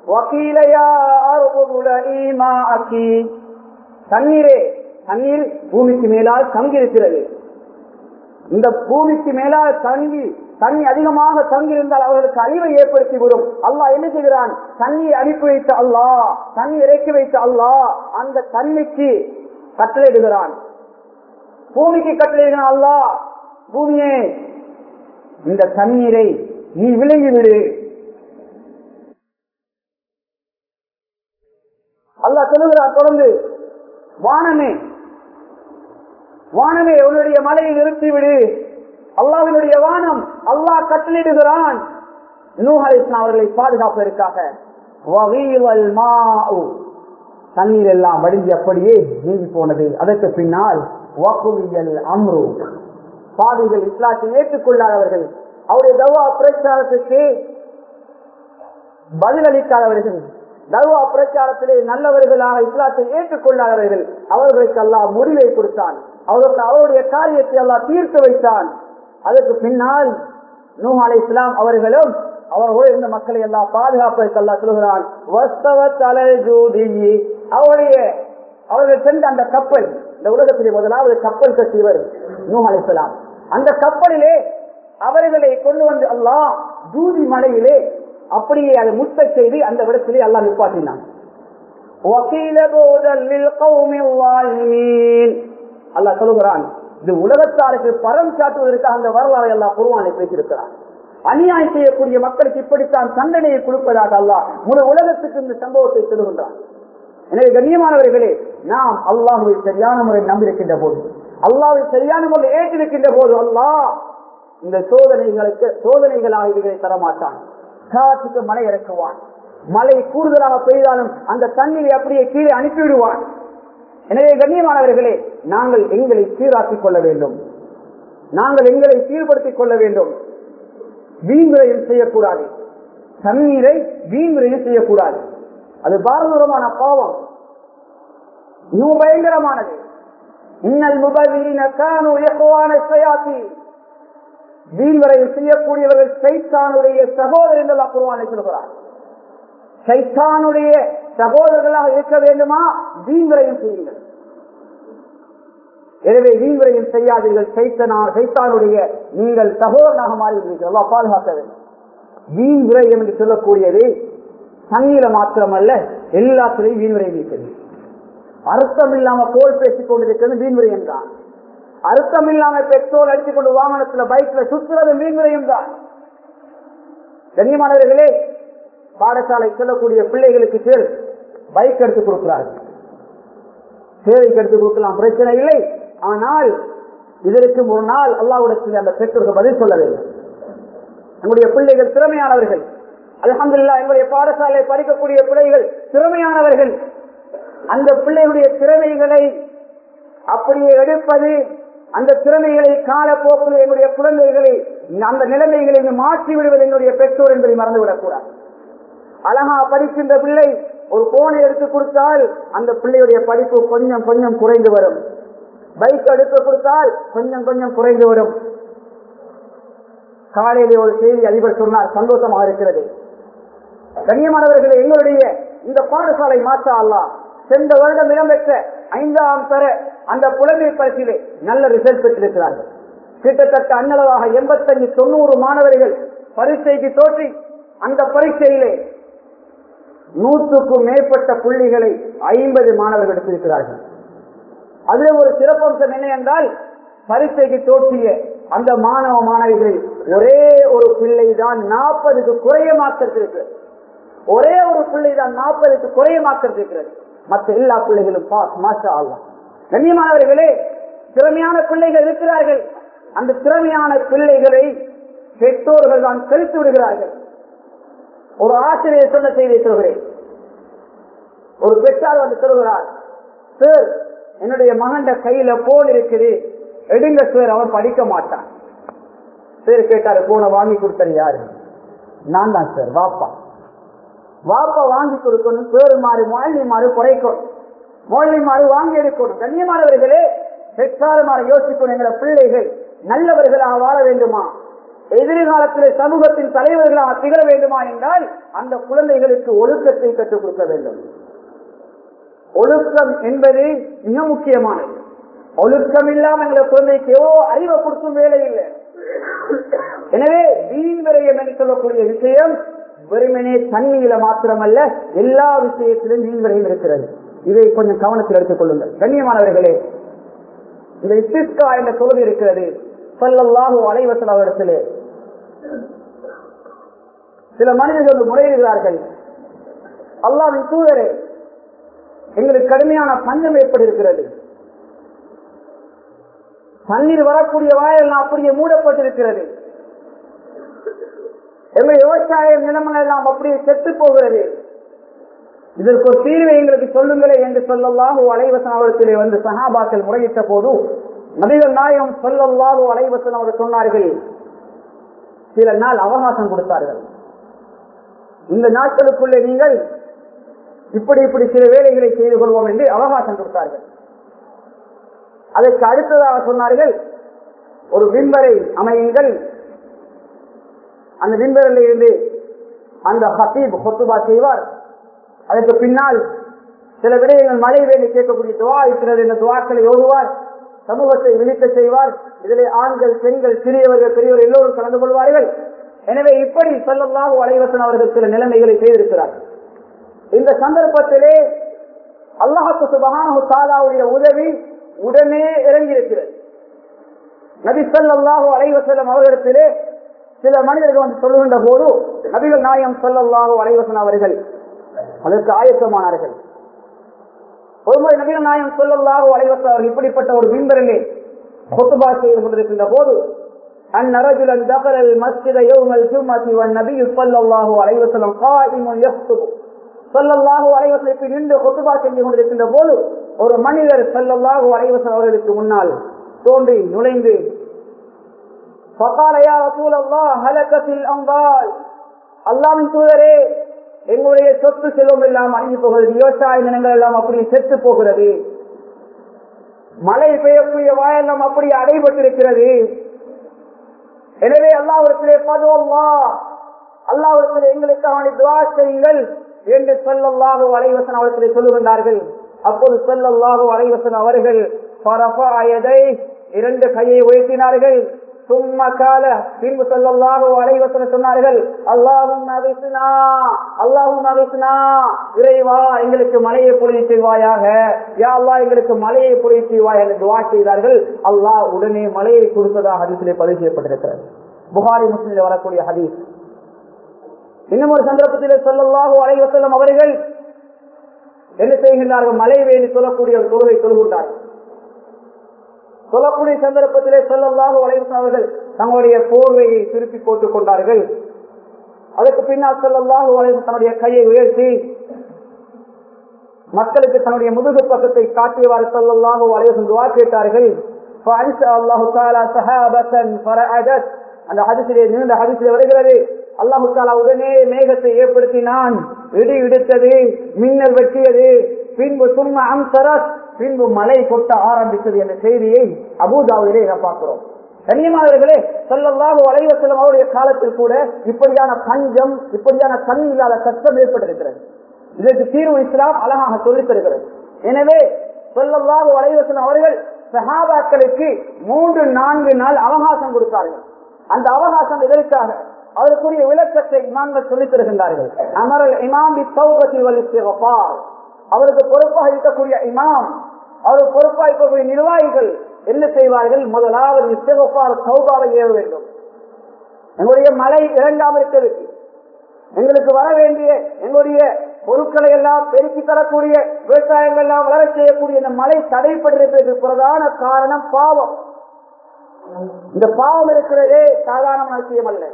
தண்ணீரே தண்ணீர் பூமிக்கு மேலால் தங்கியிருக்கிறது இந்த பூமிக்கு மேலால் தங்கி தண்ணி அதிகமாக தங்கியிருந்தால் அவர்களுக்கு அறிவை ஏற்படுத்தி விடும் அல்லாஹ் என்ன செய்கிறான் தண்ணீர் அனுப்பி வைத்த அல்லாஹ் தண்ணி இறக்கி வைத்த அல்லாஹ் அந்த தண்ணிக்கு கட்டளையிடுகிறான் பூமிக்கு கட்டளையிடுகிறான் அல்லாஹ் பூமியே இந்த தண்ணீரை நீ விளங்கி விடு அல்லாஹ் சொல்லுகிறார் தொடர்ந்து வானமே வானமே உன்னுடைய மலையை நிறுத்திவிடு அல்லாவினுடைய வானம் அல்லாஹ் கட்டளிடுகிறான் நூஹலிஸ்லாம் அவர்களை பாதுகாப்பதற்காக தண்ணீர் எல்லாம் வடிஞ்சு அப்படியே நீங்கி போனது அதற்கு பின்னால் அம்ரு பாதிகள் இஸ்லாத்தை ஏற்றுக்கொள்ளாதவர்கள் அவருடைய தவா பிரச்சாரத்துக்கு பதிலளிக்காதவர்கள் தர்வா பிரச்சாரத்திலே நல்லவர்களாக இஸ்லாத்தை ஏற்றுக்கொள்ளாதவர்கள் அவர்களுக்கு எல்லாம் முடிவை கொடுத்தான் அவர்களுக்கு அவருடைய காரியத்தை எல்லாம் தீர்த்து வைத்தான் அதற்கு பின்னால் நூ அலை இஸ்லாம் அவர்களும் அவர்களோடு இருந்த மக்களை எல்லாம் பாதுகாப்பதற்கு அல்லா சொல்கிறான் அவருடைய அவர்கள் சென்ற அந்த கப்பல் இந்த உலகத்திலே முதலாவது கப்பல் கட்டியவர் நூ அலை இஸ்லாம் அந்த கப்பலிலே அவர்களை கொண்டு வந்து அல்லாஹ் ஜூதி மலையிலே அப்படியே அதை முத்த செய்து அந்த இடத்திலே எல்லாம் நிப்பாட்டினான் அல்லாஹ் சொல்லுகிறான் இது உலகத்தாருக்கு பரம் சாட்டுவதற்காக அந்த வரலாறு எல்லாம் குருவானை பேசியிருக்கிறான் அநியாயம் செய்யக்கூடிய மக்களுக்கு இப்படித்தான் தண்டனையை கொடுப்பதாக அல்லாஹ் முழு உலகத்துக்கு இந்த சம்பவத்தை சொல்லுகின்றான் எனவே கண்ணியமானவர்களே நாம் அல்லாஹுவை சரியான முறை நம்பியிருக்கின்ற போது அல்லாவை சரியான முறை ஏற்றிருக்கின்ற போது அல்லாஹ் இந்த சோதனைகளுக்கு சோதனைகளாக இவைகளை தரமாட்டான் காற்றுக்கு மழை இறக்குவான் மழை கூடுதலாக பெய்தாலும் அந்த தண்ணீரை அப்படியே கீழே அனுப்பிவிடுவான் எனவே கண்ணியமானவர்களே நாங்கள் எங்களை சீராக்கிக் கொள்ள வேண்டும் நாங்கள் எங்களை சீர்படுத்திக் கொள்ள வேண்டும் வீண்முறையில் செய்யக்கூடாது தண்ணீரை வீண்முறையில் செய்யக்கூடாது அது பாரதூரமான பாவம் இன்னும் பயங்கரமானது இன்னல் முபவீன கானு இயக்குவான சயாத்தி வீண்வரையில் செய்யக்கூடியவர்கள் சைத்தானுடைய சகோதரர் என்று குருவானை சொல்கிறார் சைத்தானுடைய சகோதரர்களாக இருக்க வேண்டுமா வீண்வரையும் செய்யுங்கள் எனவே வீண்வரையும் செய்யாதீர்கள் சைத்தனா சைத்தானுடைய நீங்கள் சகோதரனாக மாறிவிடுவீர்கள் எல்லாம் பாதுகாக்க வேண்டும் வீண் விரயம் என்று சொல்லக்கூடியது தண்ணீர மாத்திரமல்ல எல்லாத்திலையும் வீண் விரயம் இருக்கிறது அர்த்தம் இல்லாம கோல் பேசிக் கொண்டிருக்கிறது வீண் விரயம் தான் அர்த்தம் இல்லாம பெட்ரோல் அடித்துக் கொண்டு வாகனத்துல பைக்ல சுற்றுறது மீன்விரையும் தான் கண்ணியமானவர்களே பாடசாலை செல்லக்கூடிய பிள்ளைகளுக்கு சேர் பைக் எடுத்து கொடுக்கிறார்கள் சேவைக்கு எடுத்து கொடுக்கலாம் பிரச்சனை இல்லை ஆனால் இதற்கு ஒரு நாள் அல்லாவிடத்தில் அந்த பெற்றோர்கள் பதில் சொல்ல வேண்டும் நம்முடைய பிள்ளைகள் திறமையானவர்கள் அலமதுல்லா எங்களுடைய பாடசாலை படிக்கக்கூடிய பிள்ளைகள் திறமையானவர்கள் அந்த பிள்ளையுடைய திறமைகளை அப்படியே எடுப்பது அந்த திறமைகளை காலப்போக்கில் என்னுடைய குழந்தைகளை அந்த நிலைமைகளை மாற்றி விடுவது என்னுடைய பெற்றோர் என்பதை மறந்துவிடக்கூடாது அழகா படிக்கின்ற பிள்ளை ஒரு போனை எடுத்து கொடுத்தால் அந்த பிள்ளையுடைய படிப்பு கொஞ்சம் கொஞ்சம் குறைந்து வரும் பைக் எடுத்து கொடுத்தால் கொஞ்சம் கொஞ்சம் குறைந்து வரும் காலையிலே ஒரு செய்தி அதிபர் சொன்னார் சந்தோஷமாக இருக்கிறது கண்ணியமானவர்களே எங்களுடைய இந்த பாடசாலை மாற்றா அல்லா சென்ற வருடம் இடம்பெற்ற ஐந்தாம் தர அந்த புலமை பரிசிலே நல்ல ரிசல்ட் பெற்றிருக்கிறார்கள் கிட்டத்தட்ட அன்னளவாக எண்பத்தஞ்சு தொண்ணூறு மாணவர்கள் பரீட்சைக்கு தோற்றி அந்த பரீட்சையிலே நூற்றுக்கும் மேற்பட்ட புள்ளிகளை ஐம்பது மாணவர்கள் எடுத்திருக்கிறார்கள் அதுல ஒரு சிறப்பம்சம் என்ன என்றால் பரீட்சைக்கு தோற்றிய அந்த மாணவ மாணவிகளில் ஒரே ஒரு பிள்ளை தான் நாற்பதுக்கு குறைய மாற்றிருக்கிறது ஒரே ஒரு பிள்ளை தான் நாற்பதுக்கு குறைய மாற்றிருக்கிறது மற்ற எல்லா பிள்ளைகளும் பாஸ் மாஷா அல்லா கண்ணியமானவர்களே திறமையான பிள்ளைகள் இருக்கிறார்கள் அந்த திறமையான பிள்ளைகளை பெற்றோர்கள் தான் செலுத்தி விடுகிறார்கள் ஒரு ஆசிரியர் சொன்ன செய்தியை சொல்கிறேன் ஒரு பெற்றார் வந்து சொல்கிறார் சார் என்னுடைய மகன் கையில போன் இருக்குது எடுங்க சார் அவன் படிக்க மாட்டான் சார் கேட்டாரு போனை வாங்கி கொடுத்தது யாரு நான் தான் சார் வாப்பா வாப்பா வாங்கி கொடுக்கணும் பேரு மாறு மொழி மாறு குறைக்கணும் மொழி மாறு வாங்கி எடுக்கணும் கண்ணியமானவர்களே பெற்றாருமாறு யோசிக்கணும் எங்களோட பிள்ளைகள் நல்லவர்களாக வாழ வேண்டுமா எதிர்காலத்தில் சமூகத்தின் தலைவர்களாக திகழ வேண்டுமா என்றால் அந்த குழந்தைகளுக்கு ஒழுக்கத்தை கற்றுக் கொடுக்க வேண்டும் ஒழுக்கம் என்பது மிக முக்கியமானது ஒழுக்கம் இல்லாம எங்களை குழந்தைக்கு எவ்வளோ அறிவை கொடுக்கும் வேலை இல்லை எனவே வீண் விரயம் என்று சொல்லக்கூடிய விஷயம் வெறுமனே தண்ணியில மாத்திரமல்ல எல்லா விஷயத்திலும் வீண் விரயம் இருக்கிறது இதை கொஞ்சம் கவனத்தில் எடுத்துக் கொள்ளுங்கள் கண்ணியமானவர்களே இந்த இஸ்திஸ்கா என்ற தொழுகை இருக்கிறது சொல்லல்லாஹு அலைவசல் அவரிடத்திலே சில மனிதர்கள் முறையிடுகிறார்கள் அல்லாவின் தூதரே எங்களுக்கு கடுமையான பஞ்சம் ஏற்பட்டிருக்கிறது தண்ணீர் வரக்கூடிய வாயெல்லாம் அப்படியே மூடப்பட்டிருக்கிறது எங்கள் விவசாய நிலமங்கள் எல்லாம் அப்படியே செத்து போகிறது இதற்கு ஒரு தீர்வை எங்களுக்கு சொல்லுங்களே என்று சொல்லல்லாஹு அலைவசன் அவரத்திலே வந்து சஹாபாக்கள் முறையிட்ட போது நபிகள் நாயகம் சொல்லல்லாஹு அலைவசன் அவர் சொன்னார்கள் சில நாள் அவகாசம் கொடுத்தார்கள் இந்த நாட்களுக்குள்ளே நீங்கள் இப்படி இப்படி சில வேலைகளை செய்து கொள்வோம் என்று அவகாசம் கொடுத்தார்கள் அதற்கு அடுத்ததாக சொன்னார்கள் ஒரு விம்பரை அமையுங்கள் அந்த விம்பரில் இருந்து அந்த ஹசீப் கொத்துபா செய்வார் அதற்கு பின்னால் சில விடயங்கள் மழை வேண்டி கேட்கக்கூடிய துவா இருக்கிறது இந்த துவாக்களை ஓடுவார் சமூகத்தை விழிக்க செய்வார் இதிலே ஆண்கள் பெண்கள் சிறியவர்கள் பெரியவர் எல்லோரும் கலந்து கொள்வார்கள் எனவே இப்படி சொல்லலாம் வலைவசன் அவர்கள் சில நிலைமைகளை செய்திருக்கிறார் இந்த சந்தர்ப்பத்திலே அல்லாஹு சுபகானு தாலாவுடைய உதவி உடனே இறங்கியிருக்கிறது நபி சொல்லாஹு அலைவசலம் அவர்களிடத்திலே சில மனிதர்கள் வந்து சொல்லுகின்ற போது நபிகள் நாயம் சொல்லல்லாஹு அலைவசன் அவர்கள் அதற்கு ஆயத்தமானார்கள் ஒருமுறை நபிகள் நாயம் சொல்லல்லாஹு அலைவசன் அவர்கள் இப்படிப்பட்ட ஒரு விம்பரிலே கொத்துபா செய்து கொண்டிருக்கின்ற போது أن رجلا دخل المسجد يوم الجمعة والنبي صلى الله عليه وسلم قائم يخطب சொல்லல்லாஹு அலைவசலுக்கு நின்று கொத்துபா செஞ்சு கொண்டிருக்கின்ற போது ஒரு மனிதர் சொல்லல்லாஹு அலைவசன் அவர்களுக்கு முன்னால் தோன்றி நுழைந்து அல்லாவின் தூதரே எங்களுடைய சொத்து செல்வம் எல்லாம் அழிஞ்சு போகிறது விவசாய நிலங்கள் எல்லாம் அப்படி செத்து போகிறது மழை பெய்யக்கூடிய வாயெல்லாம் அப்படி அடைபட்டிருக்கிறது எனவே அல்லாவிடத்திலே பதுவல்லா அல்லாவிடத்திலே எங்களுக்கு அவனை துவா செய்யுங்கள் என்று சொல்லல்லாஹு அலைவசன் அவர்களை சொல்லுகின்றார்கள் அப்போது சொல்லல்லாஹு அலைவசன் அவர்கள் இரண்டு கையை உயர்த்தினார்கள் சும்மா கால பின்பு சொல்லல்லாஹு அலைவசன சொன்னார்கள் அல்லாஹும் அவிசுனா அல்லாஹும் அவிசுனா இறைவா எங்களுக்கு மலையை பொழிவு செய்வாயாக யா அல்லா எங்களுக்கு மலையை பொழிவு செய்வாய் என்று துவா செய்தார்கள் அல்லாஹ் உடனே மலையை கொடுத்ததாக ஹதீஸிலே பதிவு செய்யப்பட்டிருக்கிறது புகாரி முஸ்லிமில் வரக்கூடிய ஹதீஸ் இன்னும் ஒரு சந்தர்ப்பத்திலே சொல்லல்லாஹு அலைவசல்லம் அவர்கள் என்ன செய்கின்றார்கள் மலை வேண்டி சொல்லக்கூடிய ஒரு தொழுகை சொல்கின்றார்கள் சொல்லக்கூடிய சந்தர்ப்பத்திலே சொல்லல்லாஹு அலைவசம் அவர்கள் தங்களுடைய போர்வையை திருப்பி போட்டுக் கொண்டார்கள் அதற்கு பின்னால் சொல்லல்லாஹு அலைவசம் தன்னுடைய கையை உயர்த்தி மக்களுக்கு தன்னுடைய முதுகு பக்கத்தை காட்டியவாறு சொல்லல்லாஹோ அலைவசம் துவா கேட்டார்கள் அல்லாஹு தாலா சஹாபத்தன் ஃபரஅதத் அந்த ஹதிசிலே நீண்ட ஹதிசிலே வருகிறது அல்லாஹு தாலா உடனே மேகத்தை ஏற்படுத்தினான் இடி இடித்தது மின்னல் வெட்டியது பின்பு சும்மா அம்சரத் பின்பு மழை கொட்ட ஆரம்பித்தது என்ற செய்தியை அபூதாவிலே நாம் பார்க்கிறோம் கண்ணியமானவர்களே சொல்லல்லாஹு அலைவசலம் அவருடைய காலத்தில் கூட இப்படியான பஞ்சம் இப்படியான தண்ணி இல்லாத கஷ்டம் ஏற்பட்டிருக்கிறது இதற்கு தீர்வு இஸ்லாம் அழகாக சொல்லித் தருகிறது எனவே சொல்லல்லாஹு அலைவசலம் அவர்கள் சஹாபாக்களுக்கு மூன்று நான்கு நாள் அவகாசம் கொடுத்தார்கள் அந்த அவகாசம் எதற்காக அதற்குரிய விளக்கத்தை இமாம்கள் சொல்லித் தருகின்றார்கள் அமரல் இமாம் அவருக்கு பொறுப்பாக இருக்கக்கூடிய இமாம் அவருக்கு பொறுப்பாக இருக்கக்கூடிய நிர்வாகிகள் என்ன செய்வார்கள் முதலாவது இஸ்தகப்பார் சௌபாவை ஏற வேண்டும் எங்களுடைய மழை இறங்காமல் இருக்கிறதுக்கு எங்களுக்கு வர வேண்டிய எங்களுடைய பொருட்களை எல்லாம் பெருக்கி தரக்கூடிய விவசாயங்கள் எல்லாம் வளர செய்யக்கூடிய இந்த மழை தடைப்படுறதுக்கு பிரதான காரணம் பாவம் இந்த பாவம் இருக்கிறதே சாதாரண விஷயம் அல்ல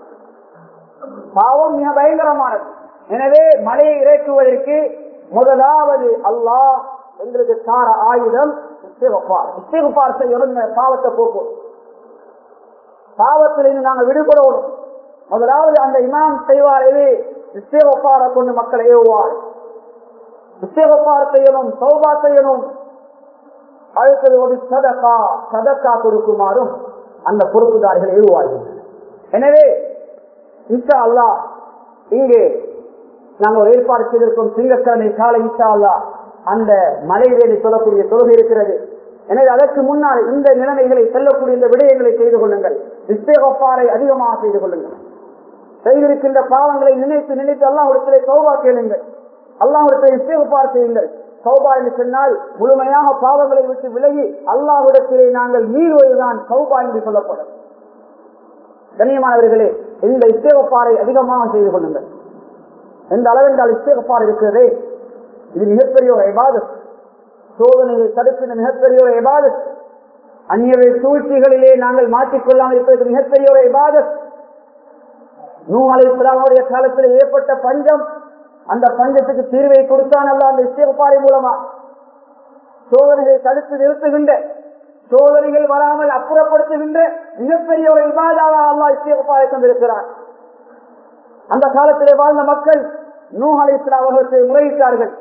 பாவம் மிக பயங்கரமானது எனவே மழையை இறக்குவதற்கு முதலாவது அல்லாஹ் எங்களுக்கு சார ஆயுதம் இஸ்திகுபார் செய்யணும் பாவத்தை போக்கும் பாவத்திலிருந்து நாங்கள் விடுபடணும் முதலாவது அந்த இமாம் செய்வார் இது இஸ்தேகப்பார கொண்டு மக்களை ஏவுவார் இஸ்தேகப்பார செய்யணும் சௌபா செய்யணும் அடுத்தது ஒரு சதக்கா சதக்கா கொடுக்குமாறும் அந்த பொறுப்புதாரிகள் ஏவுவார்கள் எனவே இன்ஷா அல்லா இங்கே நாங்கள் ஒரு ஏற்பாடு செய்திருக்கோம் திங்கட்கிழமை காலை இன்ஷா அல்லா அந்த மலைவேலி சொல்லக்கூடிய தொழுகை இருக்கிறது எனவே அதற்கு முன்னால் இந்த நிலைமைகளை செல்லக்கூடிய இந்த விடயங்களை செய்து கொள்ளுங்கள் இஸ்தேகப்பாரை அதிகமாக செய்து கொள்ளுங்கள் செய்திருக்கின்ற பாவங்களை நினைத்து நினைத்து அல்லாஹிடத்திலே சௌபா கேளுங்கள் அல்லாஹிடத்திலே இஸ்தேகப்பார் செய்யுங்கள் சௌபா என்று சொன்னால் முழுமையாக பாவங்களை விட்டு விலகி அல்லாஹிடத்திலே நாங்கள் மீறுவதுதான் சௌபா என்று சொல்லப்படும் கண்ணியமானவர்களே இந்த இஸ்தேகப்பாரை அதிகமாக செய்து கொள்ளுங்கள் எந்த அளவென்றால் இஸ்தேகப்பார் இருக்கிறதே இது மிகப்பெரிய ஒரு எபாதத் சோதனைகள் தடுக்கின்ற மிகப்பெரிய ஒரு எபாதத் அந்நிய சூழ்ச்சிகளிலே நாங்கள் மாற்றிக்கொள்ளாமல் இருப்பதற்கு மிகப்பெரிய ஒரு எபாதத் நூ அலை இஸ்லாமுடைய காலத்தில் ஏற்பட்ட பஞ்சம் அந்த பஞ்சத்துக்கு தீர்வை கொடுத்தான் அல்ல அந்த இஸ்தேகப்பாரை மூலமா சோதனைகளை தடுத்து நிறுத்துகின்ற சோதனைகள் வராமல் அப்புறப்படுத்துகின்ற மிகப்பெரிய ஒரு இபாதாவா அல்லா இஸ்தேகப்பாரை தந்திருக்கிறார் அந்த காலத்திலே வாழ்ந்த மக்கள் நூ அலை இஸ்லாம் அவர்களுக்கு முறையிட்டார்கள்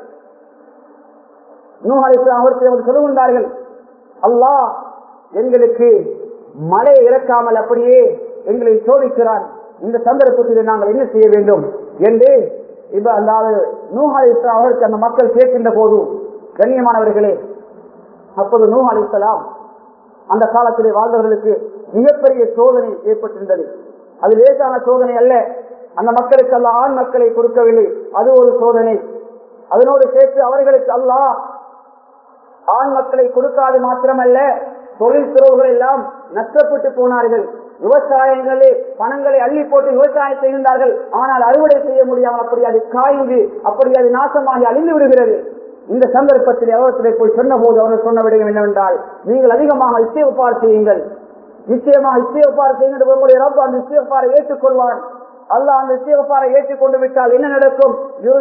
நூ அலை இஸ்லாம் அவர்களுக்கு சொல்லுகின்றார்கள் அல்லாஹ் எங்களுக்கு மழை இறக்காமல் அப்படியே எங்களை சோதிக்கிறான் இந்த சந்தர்ப்பத்தில் நாங்கள் என்ன செய்ய வேண்டும் என்று இப்ப அந்த நூஹ் அலி இஸ்லாம் அவர்களுக்கு அந்த மக்கள் கேட்கின்ற போது கண்ணியமானவர்களே அப்போது நூஹ் அலி இஸ்லாம் அந்த காலத்திலே வாழ்ந்தவர்களுக்கு மிகப்பெரிய சோதனை ஏற்பட்டிருந்தது அது லேசான சோதனை அல்ல அந்த மக்களுக்கு அல்ல ஆண் மக்களை கொடுக்கவில்லை அது ஒரு சோதனை அதனோடு சேர்த்து அவர்களுக்கு அல்லாஹ் ஆண் மக்களை கொடுக்காது மாத்திரமல்ல தொழில் துறவுகள் எல்லாம் நஷ்டப்பட்டு போனார்கள் விவசாயங்களே பணங்களை அள்ளி போட்டு விவசாயம் செய்கின்றார்கள் ஆனால் அறுவடை செய்ய முடியாமல் அப்படி அது காய்ந்து அப்படி அது நாசமாகி அழிந்து விடுகிறது இந்த சந்தர்ப்பத்தில் அவர்களை போய் சொன்ன போது அவர் சொன்ன விடயம் என்னவென்றால் நீங்கள் அதிகமாக இசைவப்பார் செய்யுங்கள் நிச்சயமாக இசைவப்பார் செய்கின்ற உங்களுடைய ரப்ப அந்த இசைவப்பாரை ஏற்றுக்கொள்வான் அல்லாஹ் அந்த இசைவப்பாரை ஏற்றுக்கொண்டு விட்டால் என்ன நடக்கும்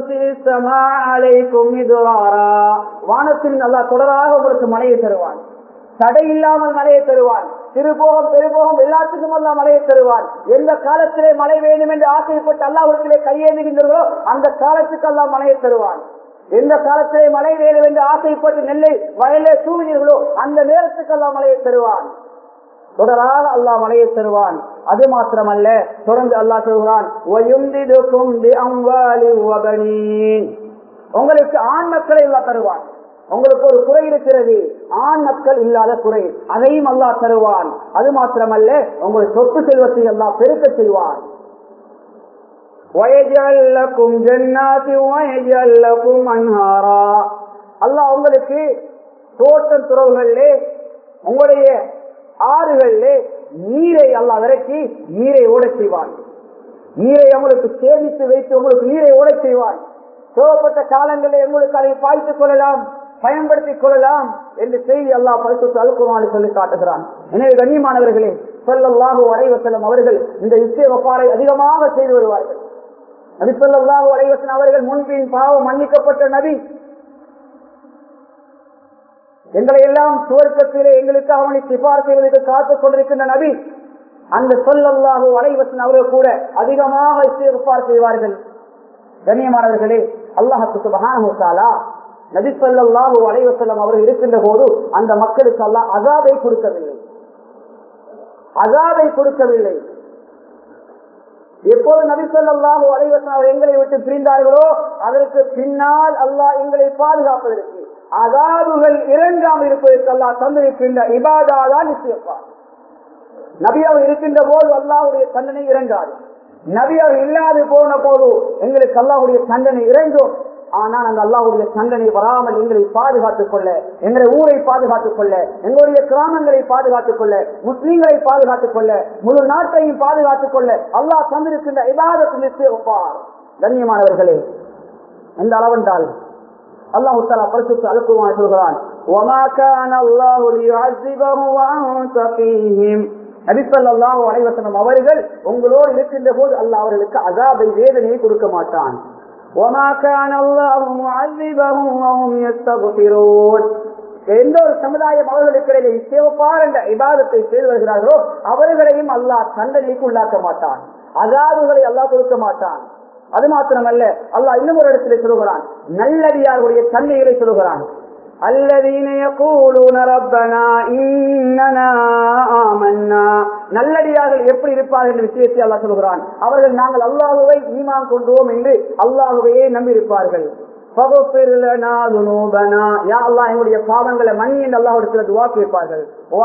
வானத்தில் அல்லாஹ் தொடராக உங்களுக்கு மழையை தருவான் தடை இல்லாமல் மழையை தருவான் திருபோகம் பெருபோகம் எல்லாத்துக்கும் அல்லா மழையை தருவான் எந்த காலத்திலே மழை வேண்டும் என்று ஆசைப்பட்டு அல்லாவிடத்திலே கையேந்துகின்றீர்களோ அந்த காலத்துக்கு அல்லா மழையை தருவான் எந்த காலத்திலே மழை வேண்டும் என்று ஆசைப்பட்டு நெல்லை வயலே தூவினீர்களோ அந்த நேரத்துக்கு அல்லா மழையை தருவான் தொடராக அல்லா மழையை தருவான் அது மாத்திரமல்ல தொடர்ந்து அல்லாஹ் சொல்கிறான் உங்களுக்கு ஆண் மக்களை எல்லாம் தருவான் உங்களுக்கு ஒரு குறை இருக்கிறது ஆண் மக்கள் இல்லாத குறை அதையும் அல்லா தருவான் அது மாத்திரமல்ல உங்கள் சொத்து செல்வத்தை எல்லாம் பெருக்க செய்வான் அல்லாஹ் உங்களுக்கு தோட்டம் துறவுகளிலே உங்களுடைய ஆறுகளிலே நீரை அல்லாஹ் விரட்டி நீரை ஓட செய்வான் நீரை உங்களுக்கு சேமித்து வைத்து உங்களுக்கு நீரை ஓட செய்வான் சோகப்பட்ட காலங்களில் உங்களுக்கு அதை பாய்த்துக் கொள்ளலாம் பயன்படுத்திக் கொள்ளலாம் என்று செய்தி அல்லா பரிசுத்து அல்குமாரி சொல்லி காட்டுகிறான் எனவே கண்ணியமானவர்களே சொல்லல்லாஹு அலைவசலம் அவர்கள் இந்த இசைவப்பாறை அதிகமாக செய்து வருவார்கள் நபி சொல்லாஹு அலைவசன் அவர்கள் முன்பின் பாவம் மன்னிக்கப்பட்ட நபி எங்களை எல்லாம் சுவர்க்கத்திலே எங்களுக்கு அவனை சிபார் செய்வதற்கு காத்துக் கொண்டிருக்கின்ற நபி அந்த சொல்லல்லாஹு அலைவசன் அவர்கள் கூட அதிகமாக இஸ்திஃபார் செய்வார்கள் கண்ணியமானவர்களே அல்லாஹுக்கு சுபஹானஹு நபி ஸல்லல்லாஹு அலைஹி வஸல்லம் அவர்கள் இருக்கின்ற போது அந்த மக்களுக்கு அல்லாஹ் அஸாபை கொடுக்கவில்லை அஸாபை கொடுக்கவில்லை எப்போது நபி ஸல்லல்லாஹு அலைஹி வஸல்லம் அவர்கள் எங்களை விட்டு பிரிந்தார்களோ அதற்கு பின்னால் அல்லாஹ் எங்களை பாதுகாப்பதற்கு அதாபுகள் இறங்காமல் இருப்பதற்கு அல்லாஹ் தந்திருக்கின்ற இபாதா தான் இஸ்திஃபார் நபி அவர் இருக்கின்ற போது அல்லாஹ்வுடைய தண்டனை இறங்காது நபி அவர் இல்லாது போன போது எங்களுக்கு அல்லாஹ்வுடைய தண்டனை இறங்கும் ஆனால் அந்த அல்லாஹ்வுடைய தண்டனை வராமல் எங்களை பாதுகாத்துக் கொள்ள எங்களை ஊரை பாதுகாத்துக் கொள்ள எங்களுடைய கிராமங்களை பாதுகாத்துக் கொள்ள முஸ்லீம்களை பாதுகாத்துக் கொள்ள முழு நாட்டையும் பாதுகாத்துக் கொள்ள அல்லாஹ் தந்திருக்கின்ற இபாதத்தில் கண்ணியமானவர்களே எந்த அளவென்றால் அல்லாஹு தாலா பரிசுத்து அழுக்குவான் சொல்கிறான் وَمَا كَانَ اللَّهُ لِيُعَذِّبَهُمْ وَأَنْتَ فِيهِمْ நபிசல்லாஹு அலைவசனம் அவர்கள் உங்களோடு இருக்கின்ற போது அல்லாஹ் அவர்களுக்கு அதாபை வேதனையை கொடுக்க மாட்டான் وَمَا كَانَ اللَّهُ مُعَذِّبَهُمْ وَهُمْ يَسْتَغْفِرُونَ எந்த ஒரு சமுதாயம் அவர்களுக்கு இடையிலே இசைவப்பார் என்ற இபாதத்தை செய்து வருகிறார்களோ அவர்களையும் அல்லாஹ் தண்டனைக்கு உள்ளாக்க மாட்டான் அதாவுகளை அல்லாஹ் கொடுக்க மாட்டான் அது மாத்திரமல்ல அல்லாஹ் இன்னும் ஒரு இடத்திலே சொல்கிறான் நல்லடியார்களுடைய தன்மைகளை சொல்கிறான் الذين يقولون ربنا إننا آمنا நல்லடியார்கள் எப்படி இருப்பார்கள் என்ற விஷயத்தை அல்லாஹ் சொல்கிறான் அவர்கள் நாங்கள் அல்லாஹுவை ஈமான் கொண்டோம் என்று அல்லாஹுவையே நம்பி இருப்பார்கள் எங்களுடைய பாவங்களை மணி என்று அல்லாஹ் துவா கேட்பார்கள்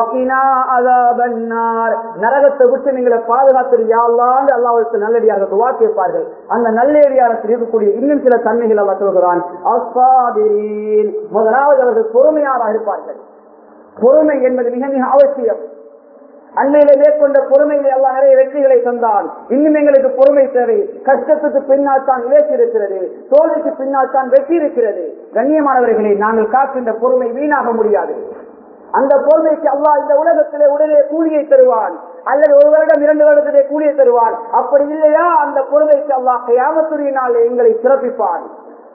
நரகத்தை விட்டு நீங்களை பாதுகாத்து யாழ்லாண்டு அல்லாஹ் நல்லடியாக துவா கேட்பார்கள் அந்த நல்லடியாரத்தில் இருக்கக்கூடிய இன்னும் சில தன்மைகள் அல்லா சொல்கிறான் முதலாவது அவர்கள் பொறுமையாக இருப்பார்கள் பொறுமை என்பது மிக மிக அவசியம் அண்மையில மேற்கொண்ட பொறுமைகளை எல்லாம் நிறைய வெற்றிகளை தந்தான் இன்னும் எங்களுக்கு பொறுமை தேவை கஷ்டத்துக்கு பின்னால் தான் இலேசி இருக்கிறது தோல்விக்கு பின்னால் தான் வெற்றி இருக்கிறது கண்ணியமானவர்களை நாங்கள் காக்கின்ற பொறுமை வீணாக முடியாது அந்த பொறுமைக்கு அல்லாஹ் இந்த உலகத்திலே உடனே கூலியை தருவான் அல்லது ஒரு வருடம் இரண்டு வருடத்திலே கூலியை தருவான் அப்படி இல்லையா அந்த பொறுமைக்கு அல்லாஹ் யாமத்துறையினால் எங்களை சிறப்பிப்பான்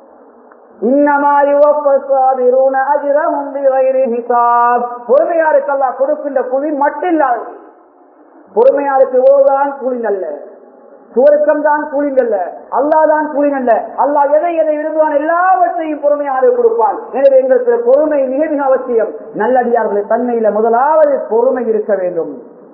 பொறுமையாருக்கு அல்லா கொடுக்கின்ற கூலி மட்டில்லாது பொறுமையாருக்கு ஓதான் கூலி நல்ல சுவருக்கம் தான் கூலி அல்ல அல்லா தான் கூலி அல்ல அல்லா எதை எதை விரும்புவான் எல்லாவற்றையும் பொறுமையாக கொடுப்பான் எனவே எங்களுக்கு பொறுமை மிக மிக அவசியம் நல்லடியார்கள் தன்மையில முதலாவது பொறுமை இருக்க வேண்டும்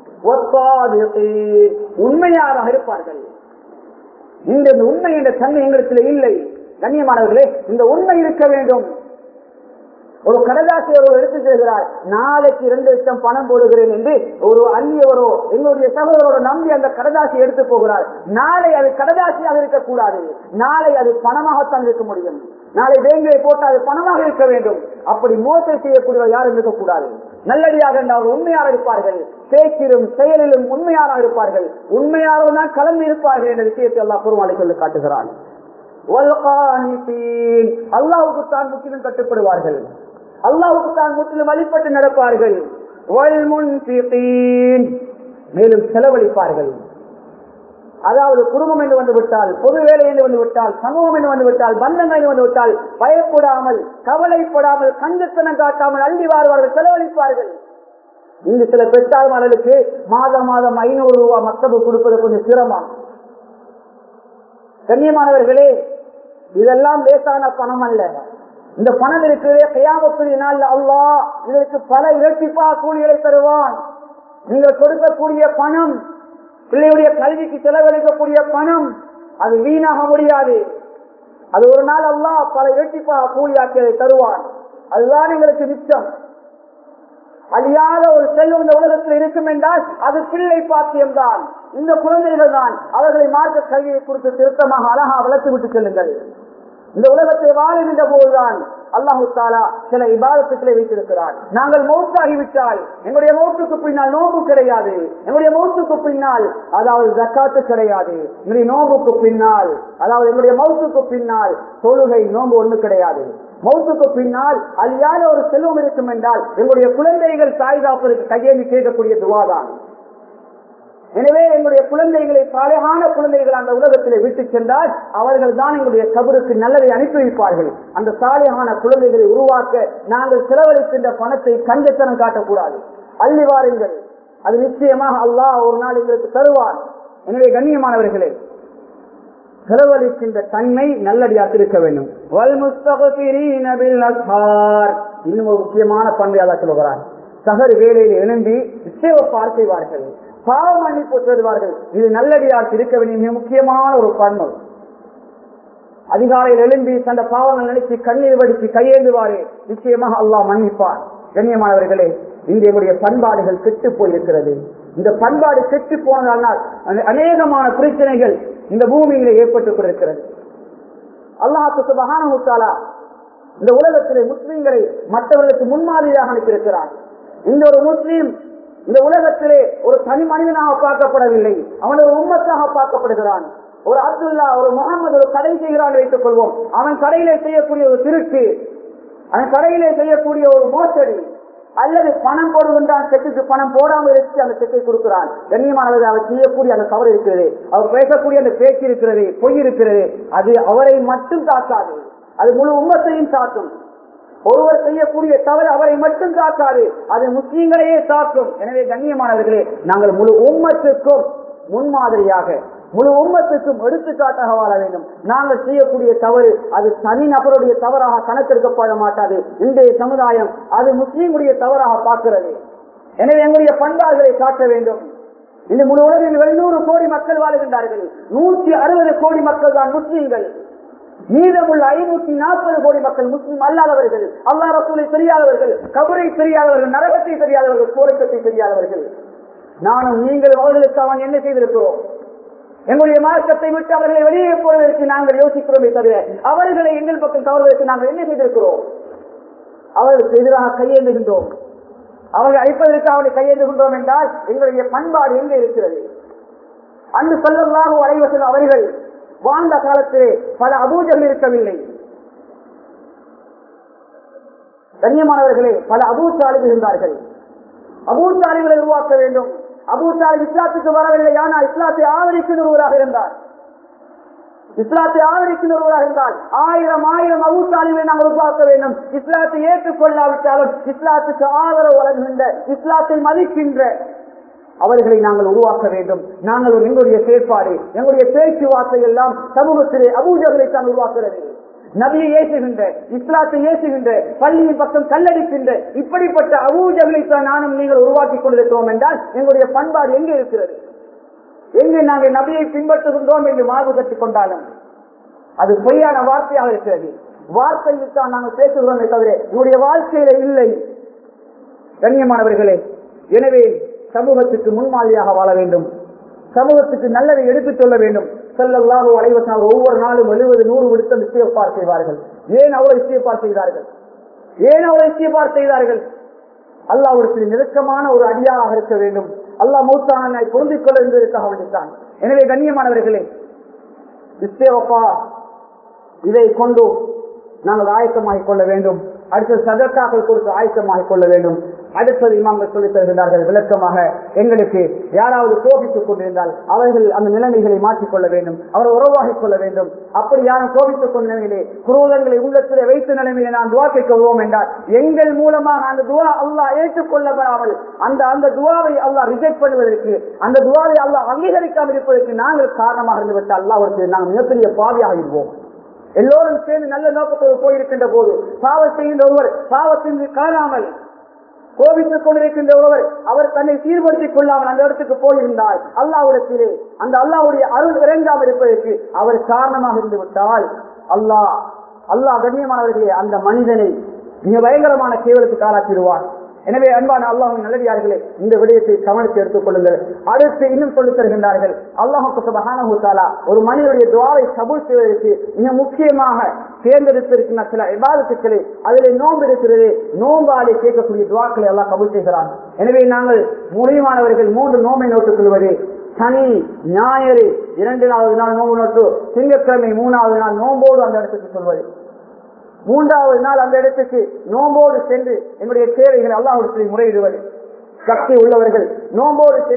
உண்மையாக இருப்பார்கள் இந்த உண்மை என்ற தன்மை எங்களுக்கு இல்லை கண்ணியமானவர்களே இந்த உண்மை இருக்க வேண்டும் ஒரு கடதாசி அவர் எடுத்து செல்கிறார் நாளைக்கு இரண்டு லட்சம் பணம் போடுகிறேன் என்று ஒரு அந்நியவரோ எங்களுடைய சகோதரோட நம்பி அந்த கடதாசி எடுத்து போகிறார் நாளை அது கடதாசியாக இருக்கக்கூடாது நாளை அது பணமாகத்தான் இருக்க முடியும் நாளை வேங்கை போட்டு அது பணமாக இருக்க வேண்டும் அப்படி மோசடி செய்யக்கூடியவர் யாரும் இருக்கக்கூடாது நல்லடியாக அவர் உண்மையாக இருப்பார்கள் பேச்சிலும் செயலிலும் உண்மையாக இருப்பார்கள் உண்மையாக தான் கலந்து இருப்பார்கள் என்ற விஷயத்தை எல்லாம் பெருமாளை சொல்லி காட்டுகிறான் அல்லாவுக்கு தான் முற்றிலும் கட்டுப்படுவார்கள் அல்லாவுக்கு தான் முற்றிலும் வழிபட்டு நடப்பார்கள் மேலும் செலவழிப்பார்கள் அதாவது குடும்பம் என்று வந்து விட்டால் பொது வேலை என்று வந்து விட்டால் சமூகம் என்று வந்து விட்டால் பந்தங்கள் என்று வந்து விட்டால் பயப்படாமல் கவலைப்படாமல் கஞ்சத்தனம் காட்டாமல் அள்ளி வாழ்வார்கள் செலவழிப்பார்கள் இங்கு சில பெற்றாளர்களுக்கு மாதம் மாதம் ஐநூறு ரூபாய் மக்தபு கொடுப்பது கொஞ்சம் சிரமம் கண்ணியமானவர்களே இதெல்லாம் லேசான பணம் அல்ல இந்த பணம் இருக்கிறதே கையாமத்துடைய நாள் அல்லா இதற்கு பல இரட்டிப்பா கூலிகளை தருவான் நீங்கள் கொடுக்கக்கூடிய பணம் பிள்ளையுடைய கல்விக்கு செலவழிக்கக்கூடிய பணம் அது வீணாக முடியாது அது ஒரு நாள் அல்லா பல இரட்டிப்பா கூலியாக்கியதை தருவான் அதுதான் எங்களுக்கு மிச்சம் அழியாத ஒரு செல்வம் இந்த உலகத்தில் இருக்கும் என்றால் அது பிள்ளை பாக்கியம் தான் இந்த குழந்தைகள் தான் அவர்களை மார்க்க கல்வியை கொடுத்து திருத்தமாக அழகா வளர்த்து விட்டு செல்லுங்கள் இந்த உலகத்தை வாழுகின்ற போதுதான் அல்லாஹு தாலா சில இபாதத்துக்களை வைத்திருக்கிறார் நாங்கள் மௌத்தாகிவிட்டால் எங்களுடைய மௌத்துக்கு பின்னால் நோம்பு கிடையாது எங்களுடைய மௌத்துக்கு பின்னால் அதாவது ஜக்காத்து கிடையாது எங்களுடைய நோம்புக்கு பின்னால் அதாவது எங்களுடைய மௌத்துக்கு பின்னால் தொழுகை நோம்பு ஒண்ணு கிடையாது மௌத்துக்கு பின்னால் அழியாத ஒரு செல்வம் இருக்கும் என்றால் எங்களுடைய குழந்தைகள் தாய் காப்பதற்கு கையேந்தி கேட்கக்கூடிய துவாதான் எனவே எங்களுடைய குழந்தைகளை சாலையான குழந்தைகள் அந்த உலகத்திலே விட்டு சென்றால் அவர்கள் தான் எங்களுடைய கபருக்கு நல்லதை அனுப்பி வைப்பார்கள் அந்த சாலையான குழந்தைகளை உருவாக்க நாங்கள் செலவழிக்கின்ற பணத்தை கஞ்சத்தனம் காட்டக்கூடாது அள்ளி வாருங்கள் அது நிச்சயமாக அல்லாஹ் ஒரு நாள் எங்களுக்கு தருவார் எனவே கண்ணியமானவர்களே செலவழிக்கின்ற தன்மை நல்லடியாக இருக்க வேண்டும் இன்னும் ஒரு முக்கியமான பண்பை அல்லா சொல்லுகிறார் சகர் வேலையில் எழும்பி நிச்சயப்பார் செய்வார்கள் பாவ மன்னிப்பு தருவார்கள் இது நல்லடியாக இருக்க வேண்டிய மிக முக்கியமான ஒரு பண்பு அதிகாலையில் எழும்பி தந்த பாவங்கள் நினைச்சு கண்ணீர் வடித்து கையேந்துவாரே நிச்சயமாக அல்லாஹ் மன்னிப்பார் கண்ணியமானவர்களே இன்று எங்களுடைய பண்பாடுகள் கெட்டு போயிருக்கிறது இந்த பண்பாடு கெட்டு போனதால் அநேகமான பிரச்சனைகள் இந்த பூமியில ஏற்பட்டுக் கொண்டிருக்கிறது அல்லாஹு சுபகானா இந்த உலகத்திலே முஸ்லீம்களை மற்றவர்களுக்கு முன்மாதிரியாக அனுப்பியிருக்கிறார் இந்த ஒரு முஸ்லீம் இந்த உலகத்திலே ஒரு தனி மனிதனாக பார்க்கப்படவில்லை அவன் ஒரு உம்மத்தாக பார்க்கப்படுகிறான் ஒரு அப்துல்லா ஒரு முகமது ஒரு கடை செய்கிறான் வைத்துக் கொள்வோம் அவன் கடையிலே செய்யக்கூடிய ஒரு திருட்டு அவன் கடையிலே செய்யக்கூடிய ஒரு மோசடி அல்லது பணம் போடுகின்றான் செக்குக்கு பணம் போடாமல் இருக்கு அந்த செக்கை கொடுக்கிறான் கண்ணியமானது அவர் செய்யக்கூடிய அந்த தவறு இருக்கிறது அவர் பேசக்கூடிய அந்த பேச்சு இருக்கிறது பொய் இருக்கிறது அது அவரை மட்டும் தாக்காது அது முழு உம்மத்தையும் தாக்கும் ஒருவர் செய்யக்கூடிய தவறு அவரை மட்டும் தாக்காது அது முஸ்லீம்களையே தாக்கும் எனவே கண்ணியமானவர்களே நாங்கள் முழு உம்மத்துக்கும் முன்மாதிரியாக முழு உம்மத்துக்கும் எடுத்துக்காட்டாக வாழ வேண்டும் நாங்கள் செய்யக்கூடிய தவறு அது தனி நபருடைய தவறாக கணக்கெடுக்கப்பட மாட்டாது இன்றைய சமுதாயம் அது முஸ்லீமுடைய தவறாக பார்க்கிறது எனவே எங்களுடைய பண்பாடுகளை காட்ட வேண்டும் இந்த முழு உலகில் எழுநூறு கோடி மக்கள் வாழுகின்றார்கள் நூற்றி அறுபது கோடி மக்கள் தான் முஸ்லீம்கள் மீதமுள்ள ஐநூத்தி நாற்பது கோடி மக்கள் முஸ்லீம் அல்லாதவர்கள் அல்லா ரசூலை தெரியாதவர்கள் கபரை தெரியாதவர்கள் நரகத்தை தெரியாதவர்கள் கோரக்கத்தை தெரியாதவர்கள் நானும் நீங்கள் அவர்களுக்கு அவன் என்ன செய்திருக்கிறோம் எங்களுடைய மார்க்கத்தை விட்டு அவர்களை வெளியே போவதற்கு நாங்கள் யோசிக்கிறோமே தவிர அவர்களை எங்கள் பக்கம் தவறுவதற்கு நாங்கள் என்ன செய்திருக்கிறோம் அவர்களுக்கு எதிராக கையேந்துகின்றோம் அவர்கள் அழைப்பதற்கு அவரை கையேந்துகின்றோம் என்றால் எங்களுடைய பண்பாடு எங்கே இருக்கிறது அன்று சொல்லலாக அலைவசல் அவர்கள் வாழ்ந்த காலத்திலே பல அபூஜர்கள் இருக்கவில்லை கண்ணியமானவர்களே பல அபூசாலிகள் இருந்தார்கள் அபூசாலிகளை உருவாக்க வேண்டும் அபூசாலி இஸ்லாத்துக்கு வரவில்லை ஆனால் இஸ்லாத்தை ஆதரிக்கின்றவராக இருந்தார் இஸ்லாத்தை ஆதரிக்கின்றவராக இருந்தால் ஆயிரம் ஆயிரம் அபூசாலிகளை நாங்கள் உருவாக்க வேண்டும் இஸ்லாத்தை ஏற்றுக்கொள்ளாவிட்டாலும் இஸ்லாத்துக்கு ஆதரவு வழங்குகின்ற இஸ்லாத்தை மதிக்கின்ற அவர்களை நாங்கள் உருவாக்க வேண்டும் நாங்கள் ஒரு எங்களுடைய செயற்பாடு எங்களுடைய பேச்சுவார்த்தை எல்லாம் சமூகத்திலே அபூஜர்களை தான் உருவாக்குறது நபியை ஏசுகின்ற இஸ்லாத்தை ஏசுகின்ற பள்ளியின் பக்கம் கல்லடிக்கின்ற இப்படிப்பட்ட அபூஜர்களை தான் நானும் நீங்கள் உருவாக்கி கொண்டிருக்கிறோம் என்றால் எங்களுடைய பண்பாடு எங்கே இருக்கிறது எங்கே நாங்கள் நபியை பின்பற்றுகின்றோம் என்று மார்பு கட்டிக் கொண்டாலும் அது பொய்யான வார்த்தையாக இருக்கிறது வார்த்தையில் தான் நாங்கள் பேசுகிறோமே தவிர என்னுடைய வாழ்க்கையில இல்லை கண்ணியமானவர்களே எனவே சமூகத்துக்கு முன்மாதிரியாக வாழ வேண்டும் சமூகத்துக்கு நல்லதை எடுத்துச் சொல்ல வேண்டும் செல்லல்லாக அலைவசனால் ஒவ்வொரு நாளும் எழுபது நூறு விடுத்த இஸ்தியப்பார் செய்வார்கள் ஏன் அவ்வளவு இஸ்தியப்பார் செய்தார்கள் ஏன் அவ்வளவு இஸ்தியப்பார் செய்தார்கள் அல்லாவிடத்தில் நெருக்கமான ஒரு அடியாக இருக்க வேண்டும் அல்லாஹ் மூத்தான பொருந்திக் கொள்ள என்பதற்காக வேண்டித்தான் எனவே கண்ணியமானவர்களே இஸ்தேவப்பா இதை கொண்டு நாங்கள் ஆயத்தமாகிக் கொள்ள வேண்டும் அடுத்த சதக்காக்கள் கொடுத்து ஆயத்தமாகிக் கொள்ள வேண்டும் அடுத்தது இமாம்கள் சொல்லித் தருகிறார்கள் விளக்கமாக எங்களுக்கு யாராவது கோபித்துக் கொண்டிருந்தால் அவர்கள் அந்த நிலைமைகளை மாற்றிக்கொள்ள வேண்டும் அவர் உறவாகிக் கொள்ள வேண்டும் அப்படி யாரும் கோபித்துக் கொண்ட நிலையிலே குரோதங்களை உள்ளத்திலே வைத்த நிலைமையிலே நாம் துவா கேட்கிறோம் என்றால் எங்கள் மூலமாக அந்த துவா அல்லாஹ் ஏற்றுக்கொள்ளப்படாமல் அந்த அந்த துவாவை அல்லாஹ் ரிஜெக்ட் பண்ணுவதற்கு அந்த துவாவை அல்லாஹ் அங்கீகரிக்காமல் இருப்பதற்கு நாங்கள் காரணமாக இருந்துவிட்டால் அல்லாஹ் நாங்கள் மிகப்பெரிய பாவியாக இருப்போம் எல்லோரும் சேர்ந்து நல்ல நோக்கத்தோடு போயிருக்கின்ற போது பாவம் செய்கின்ற ஒருவர் பாவத்தின் காணாமல் கோபித்துக் கொண்டிருக்கின்ற ஒருவர் அவர் தன்னை சீர்படுத்திக் கொள்ளாமல் அந்த இடத்துக்கு போயிருந்தால் அல்லாவிடத்திலே அந்த அல்லாவுடைய அருள் இறங்காமல் இருப்பதற்கு அவர் காரணமாக இருந்து விட்டால் அல்லாஹ் அல்லாஹ் கண்ணியமானவர்களே அந்த மனிதனை மிக பயங்கரமான கேவலத்துக்கு ஆளாக்கிடுவார் எனவே அன்பான அல்லாஹின் நல்லடியார்களே இந்த விடயத்தை கவனித்து எடுத்துக் கொள்ளுங்கள் அடுத்து இன்னும் சொல்லித் தருகின்றார்கள் அல்லாஹு தாலா ஒரு மனிதனுடைய துவாரை கபூல் செய்வதற்கு மிக முக்கியமாக தேர்ந்தெடுத்திருக்கின்ற சில விவாதத்துக்களை அதிலே நோன்பு இருக்கிறது நோம்பாலே கேட்கக்கூடிய துவாக்களை எல்லாம் கபூல் செய்கிறான் எனவே நாங்கள் முடிவானவர்கள் மூன்று நோம்பை நோட்டுக் கொள்வது சனி ஞாயிறு இரண்டாவது நாள் நோம்பு நோட்டு திங்கட்கிழமை மூணாவது நாள் நோம்போடு அந்த இடத்துக்கு சொல்வது மூன்றாவது நாள் அந்த இடத்துக்கு நோம்போடு சென்று எங்களுடைய தேவைகளை அல்லாஹிடத்தில் முறையிடுவது சக்தி உள்ளவர்கள் நோம்போடு சென்று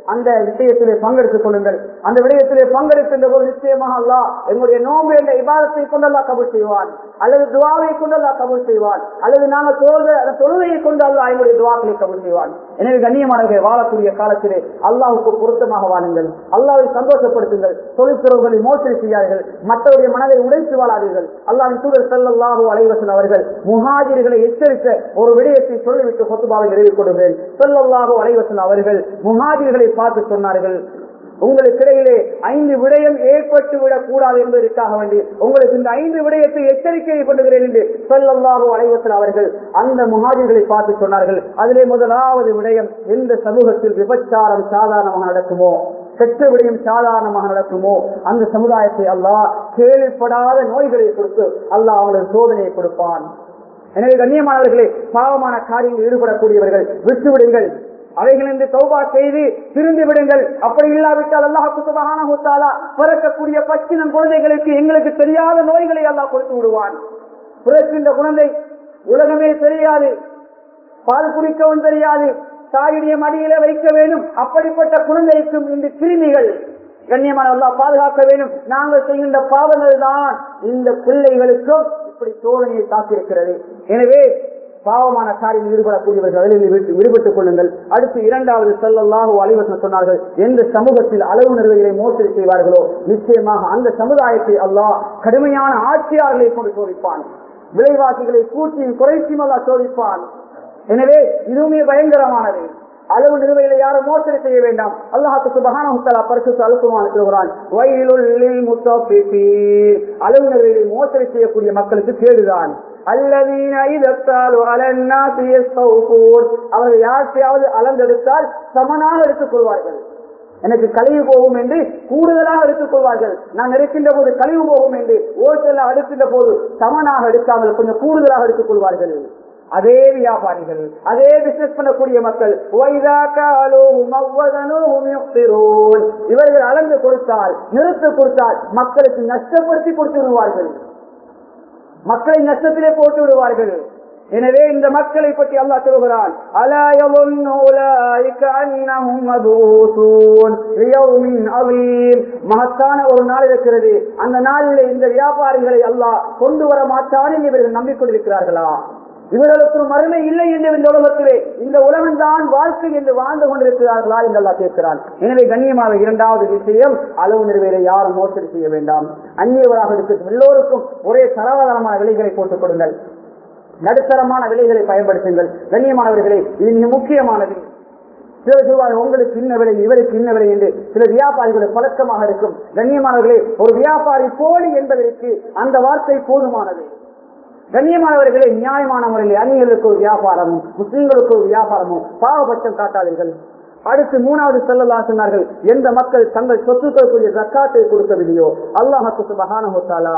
அந்த விஷயத்திலே பங்கெடுத்துக் கொள்ளுங்கள் அந்த விடயத்திலே பங்கெடுக்கின்ற போது நிச்சயமாக அல்லாஹ் எங்களுடைய நோம்பு என்ற இபாதத்தை கொண்டு அல்லாஹ் கபூல் செய்வான் அல்லது துவாவை கொண்டு அல்லாஹ் கபூல் செய்வான் அல்லது நாங்கள் தொழுத அந்த தொழுகையை கொண்டு அல்லாஹ் எங்களுடைய துவாக்களை கபூல் செய்வான் எனவே கண்ணியமானவர்கள் வாழக்கூடிய காலத்திலே அல்லாஹுக்கு பொருத்தமாக வாழுங்கள் அல்லாவை சந்தோஷப்படுத்துங்கள் தொழிற்துறவுகளை மோசடி செய்யார்கள் மற்றவருடைய மனதை உடைத்து வாழாதீர்கள் அல்லாஹின் தூதர் செல்லல்லாஹு அலைவசன் அவர்கள் முஹாஜிர்களை எச்சரித்த ஒரு விடயத்தை சொல்லிவிட்டு கொத்துபாவை நிறைவு கொடுங்கள் செல்லல்லாஹு அலைவசன் அவர்கள் முஹாஜிர்களை பார்த்து சொன்னார்கள் உங்களுக்கு இடையிலே ஐந்து விடயம் ஏற்பட்டு விடக் கூடாது என்பதற்காக வேண்டி உங்களுக்கு இந்த ஐந்து விடயத்தை எச்சரிக்கை பண்ணுகிறேன் என்று சொல்லல்லாஹோ அலைவசல் அவர்கள் அந்த முகாஜர்களை பார்த்து சொன்னார்கள் அதிலே முதலாவது விடயம் எந்த சமூகத்தில் விபச்சாரம் சாதாரணமாக நடக்குமோ கெட்ட விடயம் சாதாரணமாக நடக்குமோ அந்த சமுதாயத்தை அல்லாஹ் கேள்விப்படாத நோய்களை கொடுத்து அல்லாஹ் அவங்களுக்கு சோதனையை கொடுப்பான் எனவே கண்ணியமானவர்களே பாவமான காரியங்களில் ஈடுபடக்கூடியவர்கள் விட்டுவிடுங்கள் அவைகளிலிருந்து தௌபா செய்து திருந்து விடுங்கள் அப்படி இல்லாவிட்டால் அல்லாஹுக்கு சுபஹானஹு தஆலா பிறக்கக்கூடிய பச்சினம் குழந்தைகளுக்கு எங்களுக்கு தெரியாத நோய்களை அல்லாஹ் கொடுத்து விடுவான் பிறக்கின்ற குழந்தை உலகமே தெரியாது பால் குடிக்கவும் தெரியாது தாயுடைய மடியில வைக்க வேண்டும் அப்படிப்பட்ட குழந்தைக்கும் இந்த கிருமிகள் கண்ணியமான அல்லாஹ் பாதுகாக்க வேண்டும் நாங்கள் செய்கின்ற பாவங்கள் தான் இந்த பிள்ளைகளுக்கும் இப்படி சோதனையை தாக்கியிருக்கிறது எனவே பாவமான காரியம் ஈடுபடக்கூடியவர்கள் அதில் விட்டு- விடுபட்டுக் கொள்ளுங்கள் அடுத்து இரண்டாவது செல்லல்லாஹு அலைவசம் சொன்னார்கள் எந்த சமூகத்தில் அளவு நிறுவைகளை மோசடி செய்வார்களோ நிச்சயமாக அந்த சமுதாயத்தை அல்லாஹ் கடுமையான ஆட்சியாளர்களை கொண்டு சோதிப்பான் விலைவாசிகளை கூட்டியும் குறைச்சியும் அல்லாஹ் சோதிப்பான் எனவே இதுவுமே பயங்கரமானது அளவு நிறுவையில யாரும் மோசடி செய்ய வேண்டாம் அல்லாஹுக்கு சுபஹானஹு தஆலா பரிசுத்த அல்குர்ஆன் சொல்கிறான் வயலுல் லில் முத்தஃபிஃபீன் அளவு நிறுவையில மோசடி செய்யக்கூடிய மக்களுக்கு கேடுதான் அல்லதீன இதத்தால் அலன்னாசி யஸ்தௌஃபூன் அவர்கள் யார்த்தையாவது அளந்தெடுத்தால் சமனாக எடுத்துக் கொள்வார்கள் எனக்கு கழிவு போகும் என்று கூடுதலாக எடுத்துக் கொள்வார்கள் நான் எடுக்கின்ற போது கழிவு போகும் என்று ஓட்டல அடுக்கின்ற போது சமனாக எடுக்காமல் கொஞ்சம் கூடுதலாக எடுத்துக் கொள்வார்கள் அதே வியாபாரிகள் அதே பிசினஸ் பண்ணக்கூடிய மக்கள் "வைதா காலூஹும் அவ்வதனூஹும் யுக்திரூன்." இவர்கள் அளந்து கொடுத்தால் நிறுத்து கொடுத்தால் மக்களுக்கு நஷ்டப்படுத்தி கொடுத்து விடுவார்கள் மக்களை நஷ்டத்திலே போட்டு விடுவார்கள் எனவே இந்த மக்களை பற்றி அல்லாஹ் சொல்கிறான் அலா யظنு உலாயிக அன்னஹும் மபூசூன் லியௌமின் அதீம் மகத்தான ஒரு நாள் இருக்கிறது அந்த நாளிலே இந்த வியாபாரிகளை அல்லாஹ் கொண்டு வர மாட்டான் என்று இவர்கள் நம்பிக்கொண்டிருக்கிறார்களா இவர்களுக்கு ஒரு மறுமை இல்லை என்று இந்த உலகத்திலே இந்த உலகம் தான் வாழ்க்கை என்று வாழ்ந்து கொண்டிருக்கிறார்களா என்று அல்லாஹ் கேட்கிறான் எனவே கண்ணியமாக இரண்டாவது விஷயம் அளவு நிறுவையில யாரும் மோசடி செய்ய வேண்டாம் அந்நியவராக இருக்கும் எல்லோருக்கும் ஒரே சரவாதனமான விலைகளை போட்டுக் கொடுங்கள் நடுத்தரமான விலைகளை பயன்படுத்துங்கள் கண்ணியமானவர்களே இது மிக முக்கியமானது சிலர் சொல்வார்கள் உங்களுக்கு இன்ன விலை இவருக்கு இன்ன விலை என்று சில வியாபாரிகளுடைய பழக்கமாக இருக்கும் கண்ணியமானவர்களே ஒரு வியாபாரி போலி என்பதற்கு அந்த வார்த்தை போதுமானது கண்ணியமானவர்களே நியாயமான முறையில் அந்நியர்களுக்கு ஒரு வியாபாரமும் முஸ்லிம்களுக்கு ஒரு வியாபாரமும் பாவபட்சம் காட்டாதீர்கள் அடுத்து மூணாவது செல்லலா சொன்னார்கள் எந்த மக்கள் தங்கள் சொத்துக்களுக்குரிய ஜக்காத்தை கொடுக்கவில்லையோ அல்லாஹத்து சுபஹானஹு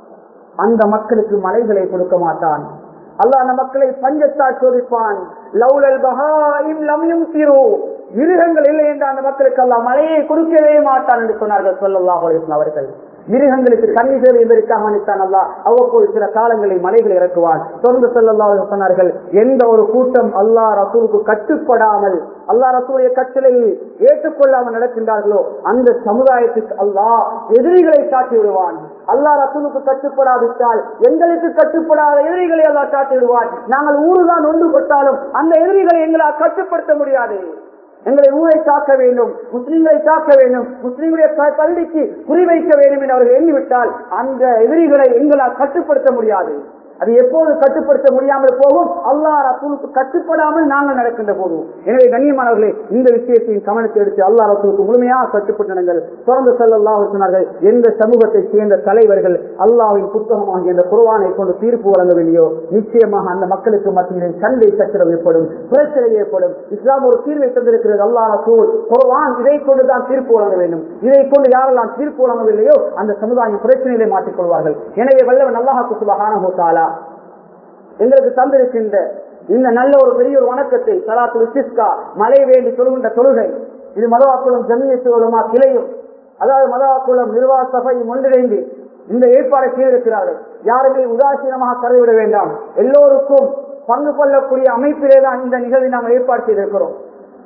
அந்த மக்களுக்கு மலைகளை கொடுக்க மாட்டான் அல்லாஹ் அந்த மக்களை பஞ்சத்தால் சோதிப்பான் லவ்லல் பஹாயிம் லம்யும் திரு மிருகங்கள் இல்லை என்ற அந்த மக்களுக்கு அல்லாஹ் மழையை கொடுக்கவே மாட்டான் என்று சொன்னார்கள் சொல்லல்லாஹ் அவர்கள் மிருகங்களுக்கு தண்ணி தேவை என்பதற்காக நினைத்தான் அல்லா அவ்வப்போது சில காலங்களில் மலைகளை இறக்குவான் தொடர்ந்து செல்லல்லா சொன்னார்கள் எந்த ஒரு கூட்டம் அல்லாஹ் ரசூலுக்கு கட்டுப்படாமல் அல்லாஹ் ரசூலுடைய கட்டளையை ஏற்றுக்கொள்ளாமல் நடக்கின்றார்களோ அந்த சமுதாயத்துக்கு அல்லாஹ் எதிரிகளை காட்டி விடுவான் அல்லாஹ் ரசூலுக்கு கட்டுப்படாவிட்டால் எங்களுக்கு கட்டுப்படாத எதிரிகளை அல்லாஹ் காட்டி விடுவான் நாங்கள் ஊருதான் ஒன்றுபட்டாலும் அந்த எதிரிகளை எங்களால் கட்டுப்படுத்த முடியாது எங்களை ஊரை காக்க வேண்டும் முஸ்லிம்களை காக்க வேண்டும் முஸ்லிம்களுடைய ப- பள்ளிக்கு குறிவைக்க வேண்டும் என்று அவர்கள் எண்ணிவிட்டால் அந்த எதிரிகளை எங்களால் கட்டுப்படுத்த முடியாது அது எப்போது கட்டுப்படுத்த முடியாமல் போகும் அல்லாஹ் ரசூலுக்கு கட்டுப்படாமல் நாங்கள் நடக்கின்ற போதும் எனவே கண்ணியமானவர்களே இந்த விஷயத்தையும் கவனத்தை எடுத்து அல்லாஹ் ரசூலுக்கு முழுமையாக கட்டுப்பட்டு நடங்கள் தொடர்ந்து செல்லல்லாஹ் சொன்னார்கள் எந்த சமூகத்தை சேர்ந்த தலைவர்கள் அல்லாஹ்வின் புத்தகமாகிய இந்த குர்ஆனை கொண்டு தீர்ப்பு வழங்கவில்லையோ நிச்சயமாக அந்த மக்களுக்கு மத்தியில் சண்டை சச்சரவு ஏற்படும் பிரச்சனை ஏற்படும் இஸ்லாம் ஒரு தீர்வை தந்திருக்கிறது அல்லாஹ் ரசூல் குர்ஆன் இதை கொண்டு தான் தீர்ப்பு வழங்க வேண்டும் இதை கொண்டு யாரெல்லாம் தீர்ப்பு வழங்கவில்லையோ அந்த சமுதாயம் பிரச்சனையிலே மாட்டிக்கொள்வார்கள் எனவே வல்லவன் அல்லாஹாக்கு சுபஹானஹு தஆலா எங்களுக்கு தந்திருக்கின்ற இந்த நல்ல ஒரு பெரிய ஒரு வணக்கத்தை சலாத்து விசிஸ்கா மழை வேண்டி சொல்கின்ற தொழுகை இது மதவாக்குளம் ஜமியத்துவலுமா கிளையும் அதாவது மதவாக்குளம் நிர்வாக சபையும் ஒன்றிணைந்து இந்த ஏற்பாடை செய்திருக்கிறார்கள் யாருமே உதாசீனமாக கருதிவிட வேண்டாம் எல்லோருக்கும் பங்கு கொள்ளக்கூடிய அமைப்பிலே தான் இந்த நிகழ்வை நாம் ஏற்பாடு செய்திருக்கிறோம்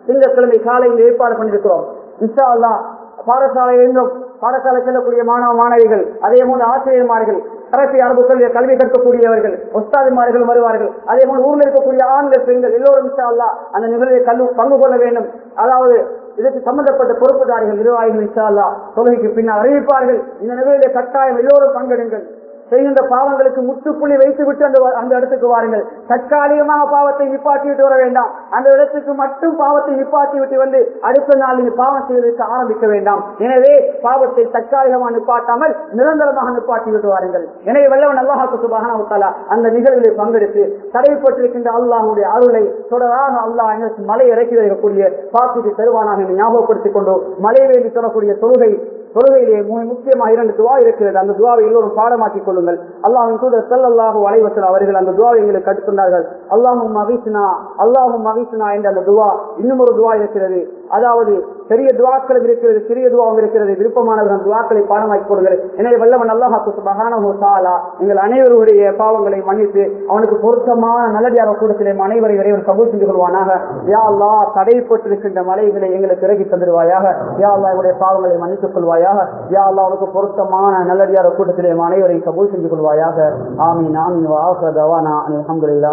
திங்கட்கிழமை காலையில் ஏற்பாடு பண்ணிருக்கிறோம் இன்ஷா அல்லா பாடசாலையிலும் பாடசாலை செல்லக்கூடிய மாணவ மாணவிகள் அதே போல ஆசிரியர்மார்கள் அரசு அரபு கல்வி கல்வி கற்கக்கூடியவர்கள் ஒஸ்தாதிமார்கள் வருவார்கள் அதே போல ஊரில் இருக்கக்கூடிய ஆண்கள் பெண்கள் எல்லோரும் இன்ஷா அல்லா அந்த நிகழ்வை கல்வி பங்கு கொள்ள வேண்டும் அதாவது இதற்கு சம்பந்தப்பட்ட பொறுப்புதாரிகள் நிர்வாகிகள் இன்ஷா அல்லா தொழுகைக்கு பின்னால் அறிவிப்பார்கள் இந்த நிகழ்விலே கட்டாயம் எல்லோரும் பங்கெடுங்கள் செய்கின்ற பாவங்களுக்கு முற்றுப்புள்ளி வைத்து விட்டு அந்த அந்த இடத்துக்கு வாருங்கள் தற்காலிகமாக பாவத்தை நிப்பாட்டி விட்டு வர வேண்டாம் அந்த இடத்துக்கு மட்டும் பாவத்தை நிப்பாட்டி விட்டு வந்து அடுத்த நாள் நீங்க பாவம் செய்வதற்கு ஆரம்பிக்க வேண்டாம் எனவே பாவத்தை தற்காலிகமாக நிப்பாட்டாமல் நிரந்தரமாக நிப்பாட்டி விட்டு வாருங்கள் எனவே வல்லவன் அல்லாஹாக்கு சுபகான அந்த நிகழ்வில் பங்கெடுத்து தடைப்பட்டிருக்கின்ற அல்லாஹுடைய அருளை தொடராக அல்லாஹ் எங்களுக்கு மலை இறக்கி வைக்கக்கூடிய பாக்கிட்டு தருவானாக என்று ஞாபகப்படுத்திக் கொண்டு மலை வேண்டி சொல்லக்கூடிய தொழுகை தொழுகையிலே மிக முக்கியமாக இரண்டு துவா இருக்கிறது அந்த துவாவை எல்லோரும் பாடமாக்கிக் கொள்ளுங்கள் அல்லாஹின் தூதர் செல்லல்லாஹு வலைவசல் அவர்கள் அந்த துவாவை எங்களுக்கு கற்றுக்கொண்டார்கள் அல்லாஹும் மகிஷ்னா அல்லாஹும் மகிஷ்னா என்ற அந்த துவா இன்னும் ஒரு துவா இருக்கிறது அதாவது பெரிய துவாக்களும் இருக்கிறது சிறிய துவாவும் இருக்கிறது விருப்பமானவர்கள் துவாக்களை பாடமாக்கிக் கொள்ளுங்கள் எனவே வல்லவன் அல்லாஹாக்கு சுபஹானஹு தஆலா எங்கள் அனைவருடைய பாவங்களை மன்னித்து அவனுக்கு பொருத்தமான நல்லடியார கூட்டத்திலே அனைவரை இறைவன் கபூல் செஞ்சு கொள்வானாக யா அல்லாஹ் தடைப்பட்டிருக்கின்ற மலைகளை எங்களுக்கு இறக்கி தந்துடுவாயாக யா அல்லாஹ் எங்களுடைய பாவங்களை மன்னித்துக் கொள்வாயாக யா அல்லாஹ் அவனுக்கு பொருத்தமான நல்லடியார கூட்டத்திலே அனைவரை கபூல் செஞ்சு கொள்வாயாக ஆமீன் ஆமீன் வாஹ தவானா அல்ஹம்துலில்லாஹ்